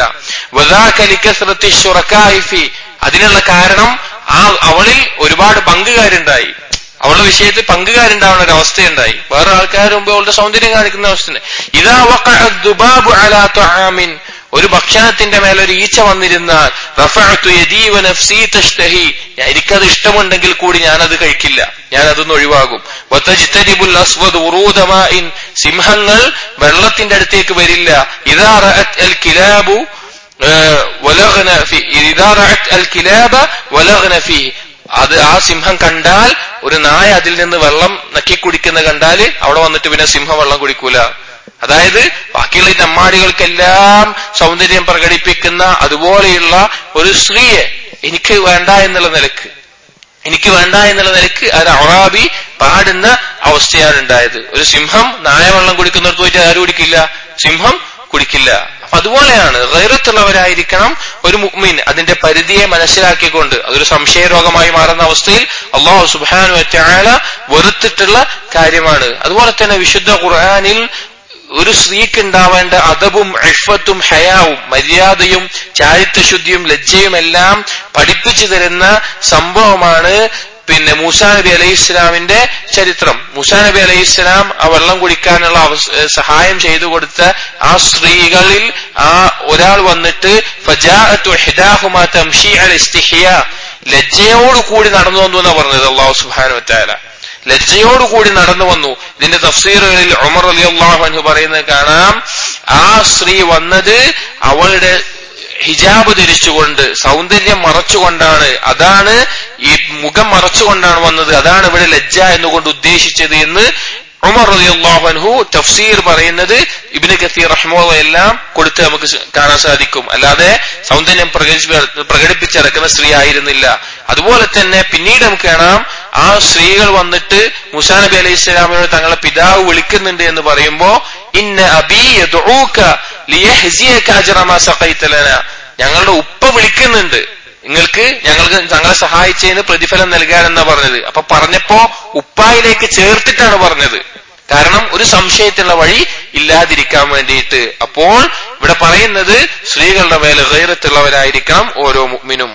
വദാക ലികസ്റത്തി ശുറകാഇ ഫി. അതിനുള്ള കാരണം ആ അവളിൽ ഒരുപാട് പങ്കുകാരുണ്ടായി അവളുടെ വിഷയത്തിൽ പങ്കുകാരുണ്ടാവുന്ന ഒരു അവസ്ഥയുണ്ടായി വേറെ ആൾക്കാർ മുമ്പ് അവളുടെ സൗന്ദര്യം കാണിക്കുന്ന അവസ്ഥ ഇതാ വഖഅ ദുബാബു അലാ തുആമിൻ ഒരു ഭക്ഷണത്തിന്റെ മേലെ ഒരു ഈച്ച വന്നിരുന്നാൽ റഫഅതു യദീ വ നഫ്സി തഷ്തഹി ഞാൻ- എനിക്കത് ഇഷ്ടമുണ്ടെങ്കിൽ കൂടി ഞാനത് കഴിക്കില്ല ഞാൻ അതൊന്ന് ഒഴിവാകും വതജ്തനിബുൽ അസ്വദ് ഉറൂദ മാഇൻ സിംഹങ്ങൾ വെള്ളത്തിന്റെ അടുത്തേക്ക് വരില്ല ഇദാ റഅത് അൽ കിലാബു ഏഹ്, വലഗ്ന ഫി ഇദാ റഅത് അൽ കിലാബ വലഗ്ന ഫീ അത് ആ സിംഹം കണ്ടാൽ ഒരു നായ അതിൽ നിന്ന് വെള്ളം നക്കി കുടിക്കുന്ന കണ്ടാൽ അവിടെ വന്നിട്ട് പിന്നെ സിംഹം വെള്ളം കുടിക്കൂല അതായത് ബാക്കിയുള്ള ഈ നമ്മാടികൾക്കെല്ലാം സൗന്ദര്യം പ്രകടിപ്പിക്കുന്ന അതുപോലെയുള്ള ഒരു സ്ത്രീയെ എനിക്ക് വേണ്ട എന്നുള്ള നിലക്ക് എനിക്ക് വേണ്ട എന്നുള്ള നിലക്ക് ഒരു അറാബി പാടുന്ന അവസ്ഥയാണ് ഉണ്ടായത് ഒരു സിംഹം നായ വെള്ളം കുടിക്കുന്നിടത്ത് പോയിട്ട് ആരും കുടിക്കില്ല സിംഹം കുടിക്കില്ല അപ്പൊ അതുപോലെയാണ് ഗൈറത്തുള്ളവരായിരിക്കണം ഒരു മുഅ്മിൻ അതിന്റെ പരിധിയെ മനസ്സിലാക്കിക്കൊണ്ട് അതൊരു സംശയരോഗമായി മാറുന്ന അവസ്ഥയിൽ അള്ളാഹു സുബാനു വറ്റാല വെറുത്തിട്ടുള്ള കാര്യമാണ് അതുപോലെ തന്നെ വിശുദ്ധ ഖുർആനിൽ ഒരു സ്ത്രീക്ക് ഉണ്ടാവേണ്ട അദബും ഇഫത്തും ഹയാവും മര്യാദയും ചാരിത്രശുദ്ധിയും ലജ്ജയും എല്ലാം പഠിപ്പിച്ചു തരുന്ന സംഭവമാണ് പിന്നെ മൂസാ നബി അലൈഹി ഇസ്ലാമിന്റെ ചരിത്രം മൂസാ നബി അലൈഹി ഇസ്ലാം ആ വെള്ളം കുടിക്കാനുള്ള അവസ- ഏഹ് സഹായം ചെയ്തു കൊടുത്ത ആ സ്ത്രീകളിൽ ആ ഒരാൾ വന്നിട്ട് ഫജാഅത്തു ഇഹ്ദാഹുമാ തംശി അൽ ഇസ്തിഹിയ ലജ്ജയോട് കൂടി നടന്നു വന്നു എന്നാ പറഞ്ഞത് അള്ളാഹു സുബ്ഹാനഹു വതആല ലജ്ജയോടുകൂടി നടന്നു വന്നു ഇതിന്റെ തഫ്സീറുകളിൽ ഉമർ അലി അള്ളാഹു അൻഹു പറയുന്നത് കാണാം ആ സ്ത്രീ വന്നത് അവളുടെ ഹിജാബ് ധരിച്ചുകൊണ്ട് സൗന്ദര്യം മറച്ചുകൊണ്ടാണ് അതാണ് ഈ മുഖം മറച്ചുകൊണ്ടാണ് വന്നത് അതാണ് ഇവിടെ ലജ്ജ എന്നുകൊണ്ട് ഉദ്ദേശിച്ചത് എന്ന് ഉമർ അലി അൻഹു തഫ്സീർ പറയുന്നത് ഇബിന് കസീർ റഹ്മോ എല്ലാം കൊടുത്ത് നമുക്ക് സ് കാണാൻ സാധിക്കും അല്ലാതെ സൗന്ദര്യം പ്രകടിപ്പി- പ്രകടിപ്പിച്ചിറക്കുന്ന സ്ത്രീ ആയിരുന്നില്ല അതുപോലെ തന്നെ പിന്നീട് നമുക്ക് കാണാം ആ സ്ത്രീകൾ വന്നിട്ട് മുസാ നബി അലൈഹി സ്വലാമിനോട് തങ്ങളുടെ പിതാവ് വിളിക്കുന്നുണ്ട് എന്ന് പറയുമ്പോ ഇന്ന അബീ യദ്ഊക ലിയഹ്സിയക അജ്റ മാ സഖൈത ലനാ ഞങ്ങളുടെ ഉപ്പ വിളിക്കുന്നുണ്ട് നിങ്ങൾക്ക് ഞങ്ങൾക്ക് ഞങ്ങളെ സഹായിച്ചതിന് പ്രതിഫലം നൽകാനെന്നാ പറഞ്ഞത് അപ്പൊ പറഞ്ഞപ്പോ ഉപ്പായിലേക്ക് ചേർത്തിട്ടാണ് പറഞ്ഞത് കാരണം ഒരു സംശയത്തിനുള്ള വഴി ഇല്ലാതിരിക്കാൻ വേണ്ടിയിട്ട് അപ്പോൾ ഇവിടെ പറയുന്നത് സ്ത്രീകളുടെ മേലെ ഗൈറത്തുള്ളവരായിരിക്കണം ഓരോ മുഅ്മിനും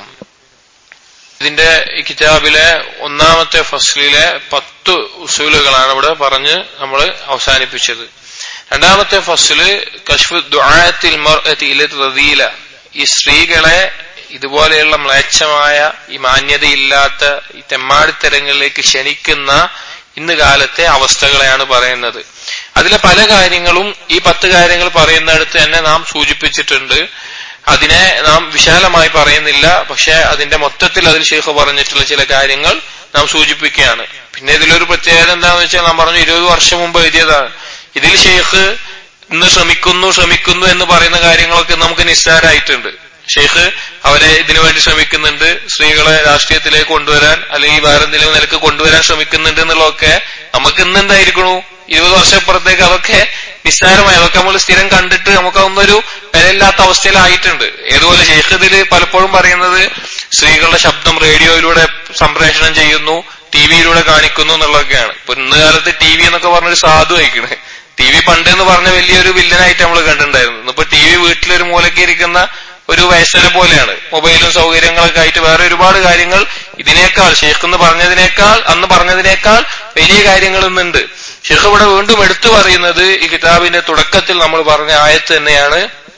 ഇതിന്റെ ഈ കിതാബിലെ ഒന്നാമത്തെ ഫസ്ലിലെ പത്ത് ഉസൂലുകളാണ് ഇവിടെ പറഞ്ഞ് നമ്മൾ അവസാനിപ്പിച്ചത് രണ്ടാമത്തെ ഫസ്ല് കശ്ഫ് ദുആത്തിൽ മർഅത്തി ഇല റദീല ഈ സ്ത്രീകളെ ഇതുപോലെയുള്ള മ്ലേച്ഛമായ ഈ മാന്യതയില്ലാത്ത ഈ തെമ്മാടിത്തരങ്ങളിലേക്ക് ക്ഷണിക്കുന്ന ഇന്ന് കാലത്തെ അവസ്ഥകളെയാണ് പറയുന്നത് അതിലെ പല കാര്യങ്ങളും ഈ പത്ത് കാര്യങ്ങൾ പറയുന്നിടത്ത് തന്നെ നാം സൂചിപ്പിച്ചിട്ടുണ്ട് അതിനെ നാം വിശാലമായി പറയുന്നില്ല പക്ഷെ അതിന്റെ മൊത്തത്തിൽ അതിൽ ഷെയ്ഖ് പറഞ്ഞിട്ടുള്ള ചില കാര്യങ്ങൾ നാം സൂചിപ്പിക്കുകയാണ് പിന്നെ ഇതിലൊരു പ്രത്യേകത എന്താണെന്ന് വെച്ചാൽ നാം പറഞ്ഞു ഇരുപത് വർഷം മുമ്പ് എഴുതിയതാണ് ഇതിൽ ഷെയ്ഖ് ഇന്ന് ശ്രമിക്കുന്നു ശ്രമിക്കുന്നു എന്ന് പറയുന്ന കാര്യങ്ങളൊക്കെ നമുക്ക് നിസ്സാരമായിട്ടുണ്ട് ഷെയ്ഖ് അവരെ ഇതിനു വേണ്ടി ശ്രമിക്കുന്നുണ്ട് സ്ത്രീകളെ രാഷ്ട്രീയത്തിലേക്ക് കൊണ്ടുവരാൻ അല്ലെങ്കിൽ വേറെ എന്തെങ്കിലും നിലക്ക് കൊണ്ടുവരാൻ ശ്രമിക്കുന്നുണ്ട് എന്നുള്ളതൊക്കെ നമുക്ക് ഇന്ന് എന്തായിരിക്കണു ഇരുപത് വർഷപ്പുറത്തേക്ക് അതൊക്കെ നിസ്സാരമായി അതൊക്കെ നമ്മൾ സ്ഥിരം കണ്ടിട്ട് നമുക്കൊന്നൊരു വിലയില്ലാത്ത അവസ്ഥയിലായിട്ടുണ്ട് ഏതുപോലെ ഷെയ്ഖ് ഇതിൽ പലപ്പോഴും പറയുന്നത് സ്ത്രീകളുടെ ശബ്ദം റേഡിയോയിലൂടെ സംപ്രേഷണം ചെയ്യുന്നു ടി വിയിലൂടെ കാണിക്കുന്നു എന്നുള്ളതൊക്കെയാണ് ഇപ്പൊ ഇന്ന് കാലത്ത് ടി വി എന്നൊക്കെ പറഞ്ഞൊരു സാധു അയക്കണേ ടി വി പണ്ട് എന്ന് പറഞ്ഞ വലിയൊരു വില്ലനായിട്ട് നമ്മൾ കണ്ടിട്ടുണ്ടായിരുന്നു ഇന്നിപ്പോ ടി വി വീട്ടിലൊരു മൂലക്ക് ഇരിക്കുന്ന ഒരു വയസ്സനെ പോലെയാണ് മൊബൈലും സൗകര്യങ്ങളൊക്കെ ആയിട്ട് വേറെ ഒരുപാട് കാര്യങ്ങൾ ഇതിനേക്കാൾ ഷെയ്ഖ് എന്ന് പറഞ്ഞതിനേക്കാൾ അന്ന് പറഞ്ഞതിനേക്കാൾ വലിയ കാര്യങ്ങൾ ഇന്നുണ്ട് ഷെയ്ഖ് ഇവിടെ വീണ്ടും എടുത്തു പറയുന്നത് ഈ കിതാബിന്റെ തുടക്കത്തിൽ നമ്മൾ പറഞ്ഞ ആയത്ത് തന്നെയാണ്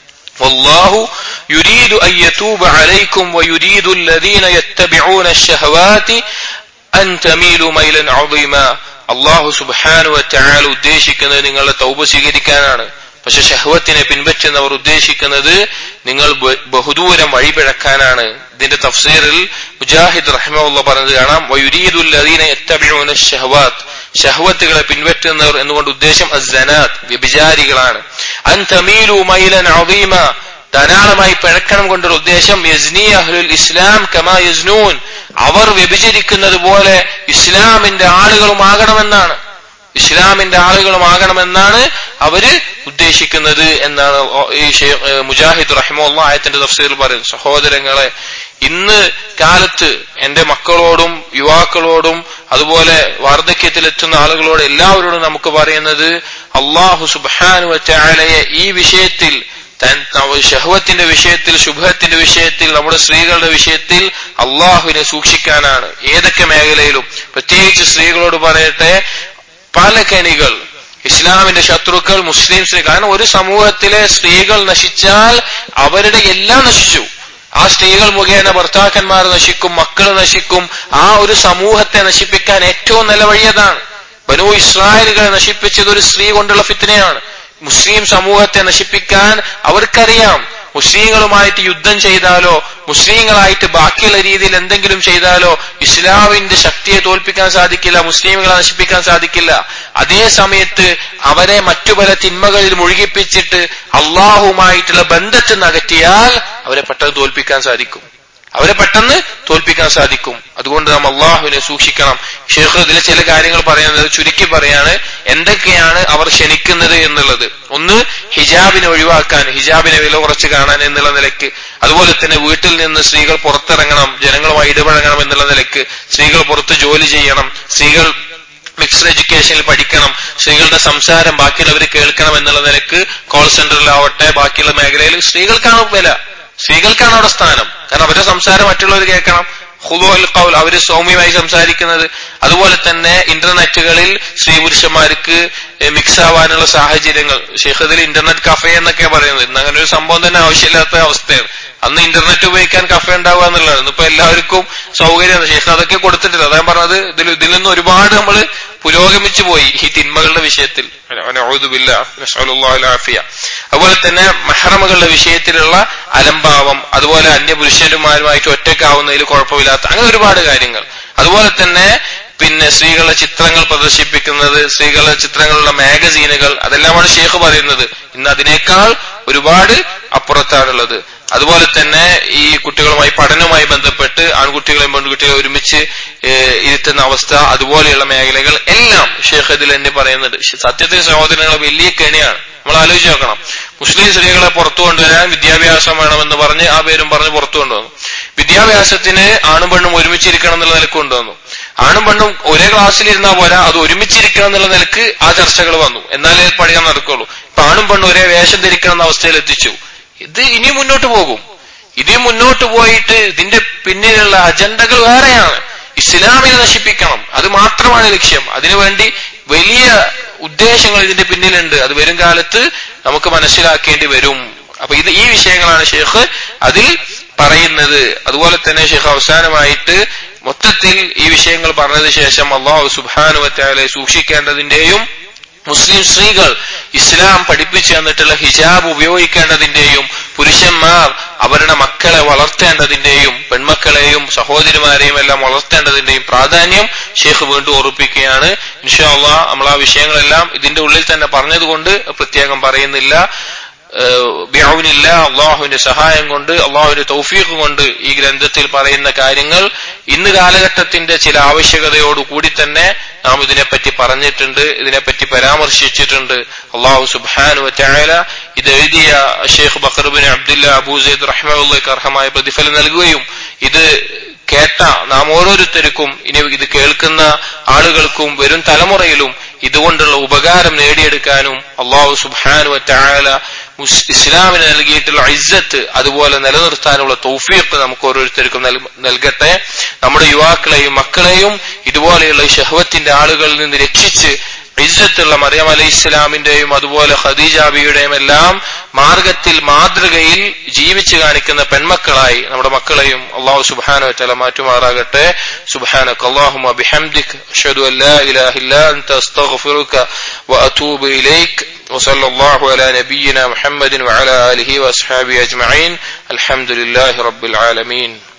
والله يريد أن يتوب عليكم ويريد الذين يتبعون الشهوات أن تميلوا ميلا عظيما അള്ളാഹു സുബാനു വറ്റാൽ ഉദ്ദേശിക്കുന്നത് നിങ്ങളുടെ തൗബ സ്വീകരിക്കാനാണ് പക്ഷെ ഷഹ്വത്തിനെ പിൻപറ്റുന്നവർ ഉദ്ദേശിക്കുന്നത് നിങ്ങൾ ബ- ബഹുദൂരം വഴിപിഴക്കാനാണ് ഇതിന്റെ തഫ്സീറിൽ മുജാഹിദ് റഹ്മുള്ള പറഞ്ഞത് കാണാം വയുരീദുല്ലദീന യത്തബിഊന ഷഹവാത്ത് ഷഹവത്തുകളെ പിൻപറ്റുന്നവർ എന്നുകൊണ്ട് ഉദ്ദേശം അസ്സനാത്ത് വ്യഭിചാരികളാണ് അൻ തമീലു മൈലൻ അദീമ ധാരാളമായി പിഴക്കണം കൊണ്ടൊരു ഉദ്ദേശം യസ്നി അഹ്ലുൽ ഇസ്ലാം കമാ യസ്നൂൻ അവർ വ്യഭിചരിക്കുന്നത് പോലെ ഇസ്ലാമിന്റെ ആളുകളുമാകണമെന്നാണ് ഇസ്ലാമിന്റെ ആളുകളുമാകണമെന്നാണ് അവര് ഉദ്ദേശിക്കുന്നത് എന്നാണ് ഓ- ഈ ഷെയ്ഖ്, ഏഹ്, മുജാഹിദ് റഹിമുള്ള ആയത്തിന്റെ തഫ്സീറിൽ പറയുന്നത് സഹോദരങ്ങളെ ഇന്ന് കാലത്ത് എന്റെ മക്കളോടും യുവാക്കളോടും അതുപോലെ വാർദ്ധക്യത്തിലെത്തുന്ന ആളുകളോട് എല്ലാവരോടും നമുക്ക് പറയുന്നത് അള്ളാഹു സുബാനു വച്ചാലയെ ഈ വിഷയത്തിൽ ഷഹവത്തിന്റെ വിഷയത്തിൽ ശുഭത്തിന്റെ വിഷയത്തിൽ നമ്മുടെ സ്ത്രീകളുടെ വിഷയത്തിൽ അള്ളാഹുവിനെ സൂക്ഷിക്കാനാണ് ഏതൊക്കെ മേഖലയിലും പ്രത്യേകിച്ച് സ്ത്രീകളോട് പറയട്ടെ പല കെണികൾ ഇസ്ലാമിന്റെ ശത്രുക്കൾ മുസ്ലിംസ് കാരണം ഒരു സമൂഹത്തിലെ സ്ത്രീകൾ നശിച്ചാൽ അവരുടെ എല്ലാം നശിച്ചു ആ സ്ത്രീകൾ മുഖേന ഭർത്താക്കന്മാർ നശിക്കും മക്കൾ നശിക്കും ആ ഒരു സമൂഹത്തെ നശിപ്പിക്കാൻ ഏറ്റവും നല്ല വഴിയതാണ് ബനു ഇസ്രായേലുകളെ നശിപ്പിച്ചത് ഒരു സ്ത്രീ കൊണ്ടുള്ള ഫിത്തിനെയാണ് മുസ്ലിം സമൂഹത്തെ നശിപ്പിക്കാൻ അവർക്കറിയാം മുസ്ലിങ്ങളുമായിട്ട് യുദ്ധം ചെയ്താലോ മുസ്ലിങ്ങളായിട്ട് ബാക്കിയുള്ള രീതിയിൽ എന്തെങ്കിലും ചെയ്താലോ ഇസ്ലാമിന്റെ ശക്തിയെ തോൽപ്പിക്കാൻ സാധിക്കില്ല മുസ്ലിമുകളെ നശിപ്പിക്കാൻ സാധിക്കില്ല അതേ സമയത്ത് അവരെ മറ്റു പല തിന്മകളിൽ മുഴുകിപ്പിച്ചിട്ട് അള്ളാഹുമായിട്ടുള്ള ബന്ധത്തിൽ നകറ്റിയാൽ അവരെ പെട്ടെന്ന് തോൽപ്പിക്കാൻ സാധിക്കും അവരെ പെട്ടെന്ന് തോൽപ്പിക്കാൻ സാധിക്കും അതുകൊണ്ട് നാം അള്ളാഹുവിനെ സൂക്ഷിക്കണം ഷെയ്ഖ് ഇതിലെ ചില കാര്യങ്ങൾ പറയുന്നത് ചുരുക്കി പറയാണ് എന്തൊക്കെയാണ് അവർ ക്ഷണിക്കുന്നത് എന്നുള്ളത് ഒന്ന് ഹിജാബിനെ ഒഴിവാക്കാൻ ഹിജാബിനെ വില കുറച്ച് കാണാൻ എന്നുള്ള നിലയ്ക്ക് അതുപോലെ തന്നെ വീട്ടിൽ നിന്ന് സ്ത്രീകൾ പുറത്തിറങ്ങണം ജനങ്ങളുമായി ഇടപഴകണം എന്നുള്ള നിലയ്ക്ക് സ്ത്രീകൾ പുറത്ത് ജോലി ചെയ്യണം സ്ത്രീകൾ മിക്സ്ഡ് എഡ്യൂക്കേഷനിൽ പഠിക്കണം സ്ത്രീകളുടെ സംസാരം ബാക്കിയുള്ളവർ കേൾക്കണം എന്നുള്ള നിലക്ക് കോൾ സെന്ററിലാവട്ടെ ബാക്കിയുള്ള മേഖലയിൽ സ്ത്രീകൾക്കാണ് വില സ്ത്രീകൾക്കാണ് അവിടെ സ്ഥാനം കാരണം അവരുടെ സംസാരം മറ്റുള്ളവർ കേൾക്കണം ഹുദു അൽ കൗൽ അവര് സൗമ്യമായി സംസാരിക്കുന്നത് അതുപോലെ തന്നെ ഇന്റർനെറ്റുകളിൽ സ്ത്രീ പുരുഷന്മാർക്ക് മിക്സ് ആവാനുള്ള സാഹചര്യങ്ങൾ ഷെയ്ഖദിൽ ഇന്റർനെറ്റ് കഫേ എന്നൊക്കെ പറയുന്നത് ഇന്ന് അങ്ങനെ ഒരു സംഭവം തന്നെ ആവശ്യമില്ലാത്ത അവസ്ഥയാണ് അന്ന് ഇന്റർനെറ്റ് ഉപയോഗിക്കാൻ കഫേ ഉണ്ടാവുക എന്നുള്ളതാണ് ഇപ്പൊ എല്ലാവർക്കും സൗകര്യമാണ് ഷെയ്ഖ് അതൊക്കെ കൊടുത്തിട്ടില്ല അതാ പറഞ്ഞത് ഇതിൽ ഇതിൽ നിന്ന് ഒരുപാട് നമ്മൾ പുരോഗമിച്ചു പോയി ഈ തിന്മകളുടെ വിഷയത്തിൽ അതുപോലെ തന്നെ മെഹറമുകളുടെ വിഷയത്തിലുള്ള അലംഭാവം അതുപോലെ അന്യപുരുഷന്മാരുമായിട്ട് ഒറ്റക്കാവുന്നതിൽ കുഴപ്പമില്ലാത്ത അങ്ങനെ ഒരുപാട് കാര്യങ്ങൾ അതുപോലെ തന്നെ പിന്നെ സ്ത്രീകളുടെ ചിത്രങ്ങൾ പ്രദർശിപ്പിക്കുന്നത് സ്ത്രീകളുടെ ചിത്രങ്ങളുള്ള മാഗസീനുകൾ അതെല്ലാമാണ് ഷേഖ് പറയുന്നത് ഇന്ന് അതിനേക്കാൾ ഒരുപാട് അപ്പുറത്താണുള്ളത് അതുപോലെ തന്നെ ഈ കുട്ടികളുമായി പഠനവുമായി ബന്ധപ്പെട്ട് ആൺകുട്ടികളെയും പെൺകുട്ടികളെ ഒരുമിച്ച് ഇരുത്തുന്ന അവസ്ഥ അതുപോലെയുള്ള മേഖലകൾ എല്ലാം ഷേഖ് ഇതിൽ തന്നെ പറയുന്നുണ്ട് സത്യത്തിൽ സഹോദരങ്ങളെ വലിയ കെണിയാണ് നമ്മൾ ആലോചിച്ച് നോക്കണം മുസ്ലിം സ്ത്രീകളെ പുറത്തു കൊണ്ടുവരാൻ വിദ്യാഭ്യാസം വേണമെന്ന് പറഞ്ഞ് ആ പേരും പറഞ്ഞ് പുറത്തു കൊണ്ടുവന്നു വിദ്യാഭ്യാസത്തിന് ആണും പെണ്ണും ഒരുമിച്ചിരിക്കണം എന്നുള്ള നിലക്ക് കൊണ്ടുവന്നു ആണും പെണ്ണും ഒരേ ക്ലാസ്സിൽ ഇരുന്നാൽ പോരാ അത് ഒരുമിച്ചിരിക്കണം എന്നുള്ള നിലക്ക് ആ ചർച്ചകൾ വന്നു എന്നാലേ പഠിക്കാൻ നടക്കുള്ളൂ ഇപ്പൊ ആണും പെണ്ണും ഒരേ വേഷം ധരിക്കണം എന്ന അവസ്ഥയിൽ എത്തിച്ചു ഇത് ഇനി മുന്നോട്ട് പോകും ഇനി മുന്നോട്ട് പോയിട്ട് ഇതിന്റെ പിന്നിലുള്ള അജണ്ടകൾ വേറെയാണ് ഇസ്ലാമിനെ നശിപ്പിക്കണം അത് മാത്രമാണ് ലക്ഷ്യം അതിനുവേണ്ടി വലിയ ഉദ്ദേശങ്ങൾ ഇതിന്റെ പിന്നിലുണ്ട് അത് വരും കാലത്ത് നമുക്ക് മനസ്സിലാക്കേണ്ടി വരും അപ്പൊ ഇത് ഈ വിഷയങ്ങളാണ് ഷെയ്ഖ് അതിൽ പറയുന്നത് അതുപോലെ തന്നെ ഷെയ്ഖ് അവസാനമായിട്ട് മൊത്തത്തിൽ ഈ വിഷയങ്ങൾ പറഞ്ഞതിന് ശേഷം അള്ളാഹു സുബാനുവറ്റാലെ സൂക്ഷിക്കേണ്ടതിന്റെയും മുസ്ലിം സ്ത്രീകൾ ഇസ്ലാം പഠിപ്പിച്ചു തന്നിട്ടുള്ള ഹിജാബ് ഉപയോഗിക്കേണ്ടതിന്റെയും പുരുഷന്മാർ അവരുടെ മക്കളെ വളർത്തേണ്ടതിന്റെയും പെൺമക്കളെയും സഹോദരിമാരെയും എല്ലാം വളർത്തേണ്ടതിന്റെയും പ്രാധാന്യം ഷെയ്ഖ് വീണ്ടും ഓർപ്പിക്കുകയാണ് ഇൻഷാല്ല നമ്മൾ ആ വിഷയങ്ങളെല്ലാം ഇതിന്റെ ഉള്ളിൽ തന്നെ പറഞ്ഞതുകൊണ്ട് പ്രത്യേകം പറയുന്നില്ല ബ്യാവിനില്ല അള്ളാഹുവിന്റെ സഹായം കൊണ്ട് അള്ളാഹുവിന്റെ തൗഫീഖ് കൊണ്ട് ഈ ഗ്രന്ഥത്തിൽ പറയുന്ന കാര്യങ്ങൾ ഇന്ന് കാലഘട്ടത്തിന്റെ ചില ആവശ്യകതയോട് കൂടി തന്നെ നാം ഇതിനെപ്പറ്റി പറഞ്ഞിട്ടുണ്ട് ഇതിനെപ്പറ്റി പരാമർശിച്ചിട്ടുണ്ട് അള്ളാഹു സുബാനു ചായാല ഇത് എഴുതിയ ഷെയ്ഖ് ബക്കർബിൻ അബ്ദുല്ല അബൂസൈദ് റഹ്മുള്ളക്ക് അർഹമായ പ്രതിഫലം നൽകുകയും ഇത് കേട്ട നാം ഓരോരുത്തർക്കും ഇനി ഇത് കേൾക്കുന്ന ആളുകൾക്കും വരും തലമുറയിലും ഇതുകൊണ്ടുള്ള ഉപകാരം നേടിയെടുക്കാനും അള്ളാഹു സുബാനു ചായാല ഇസ്ലാമിന് നൽകിയിട്ടുള്ള ഇജ്ജത്ത് അതുപോലെ നിലനിർത്താനുള്ള തൗഫീഖ് നമുക്ക് ഓരോരുത്തർക്കും നൽകട്ടെ നമ്മുടെ യുവാക്കളെയും മക്കളെയും ഇതുപോലെയുള്ള ഈ ഷഹവത്തിന്റെ ആളുകളിൽ നിന്ന് രക്ഷിച്ച് ഇജ്ജത്തുള്ള മറിയം അലൈഹി ഇസ്ലാമിന്റെയും അതുപോലെ ഖദീജാബിയുടെയും എല്ലാം മാർഗത്തിൽ മാതൃകയിൽ ജീവിച്ചു കാണിക്കുന്ന പെൺമക്കളായി നമ്മുടെ മക്കളെയും അള്ളാഹു സുബാനോ തല മാറ്റുമാറാകട്ടെ സുബാനക് അള്ളാഹുമ ബിഹംദിക് അഷ്ഹദു അല്ലാ ഇലാഹ ഇല്ലാ അൻത അസ്തഗ്ഫിറുക വഅതൂബു ഇലൈക് وصلى الله على نبينا محمد وعلى آله وأصحابه أجمعين الحمد لله رب العالمين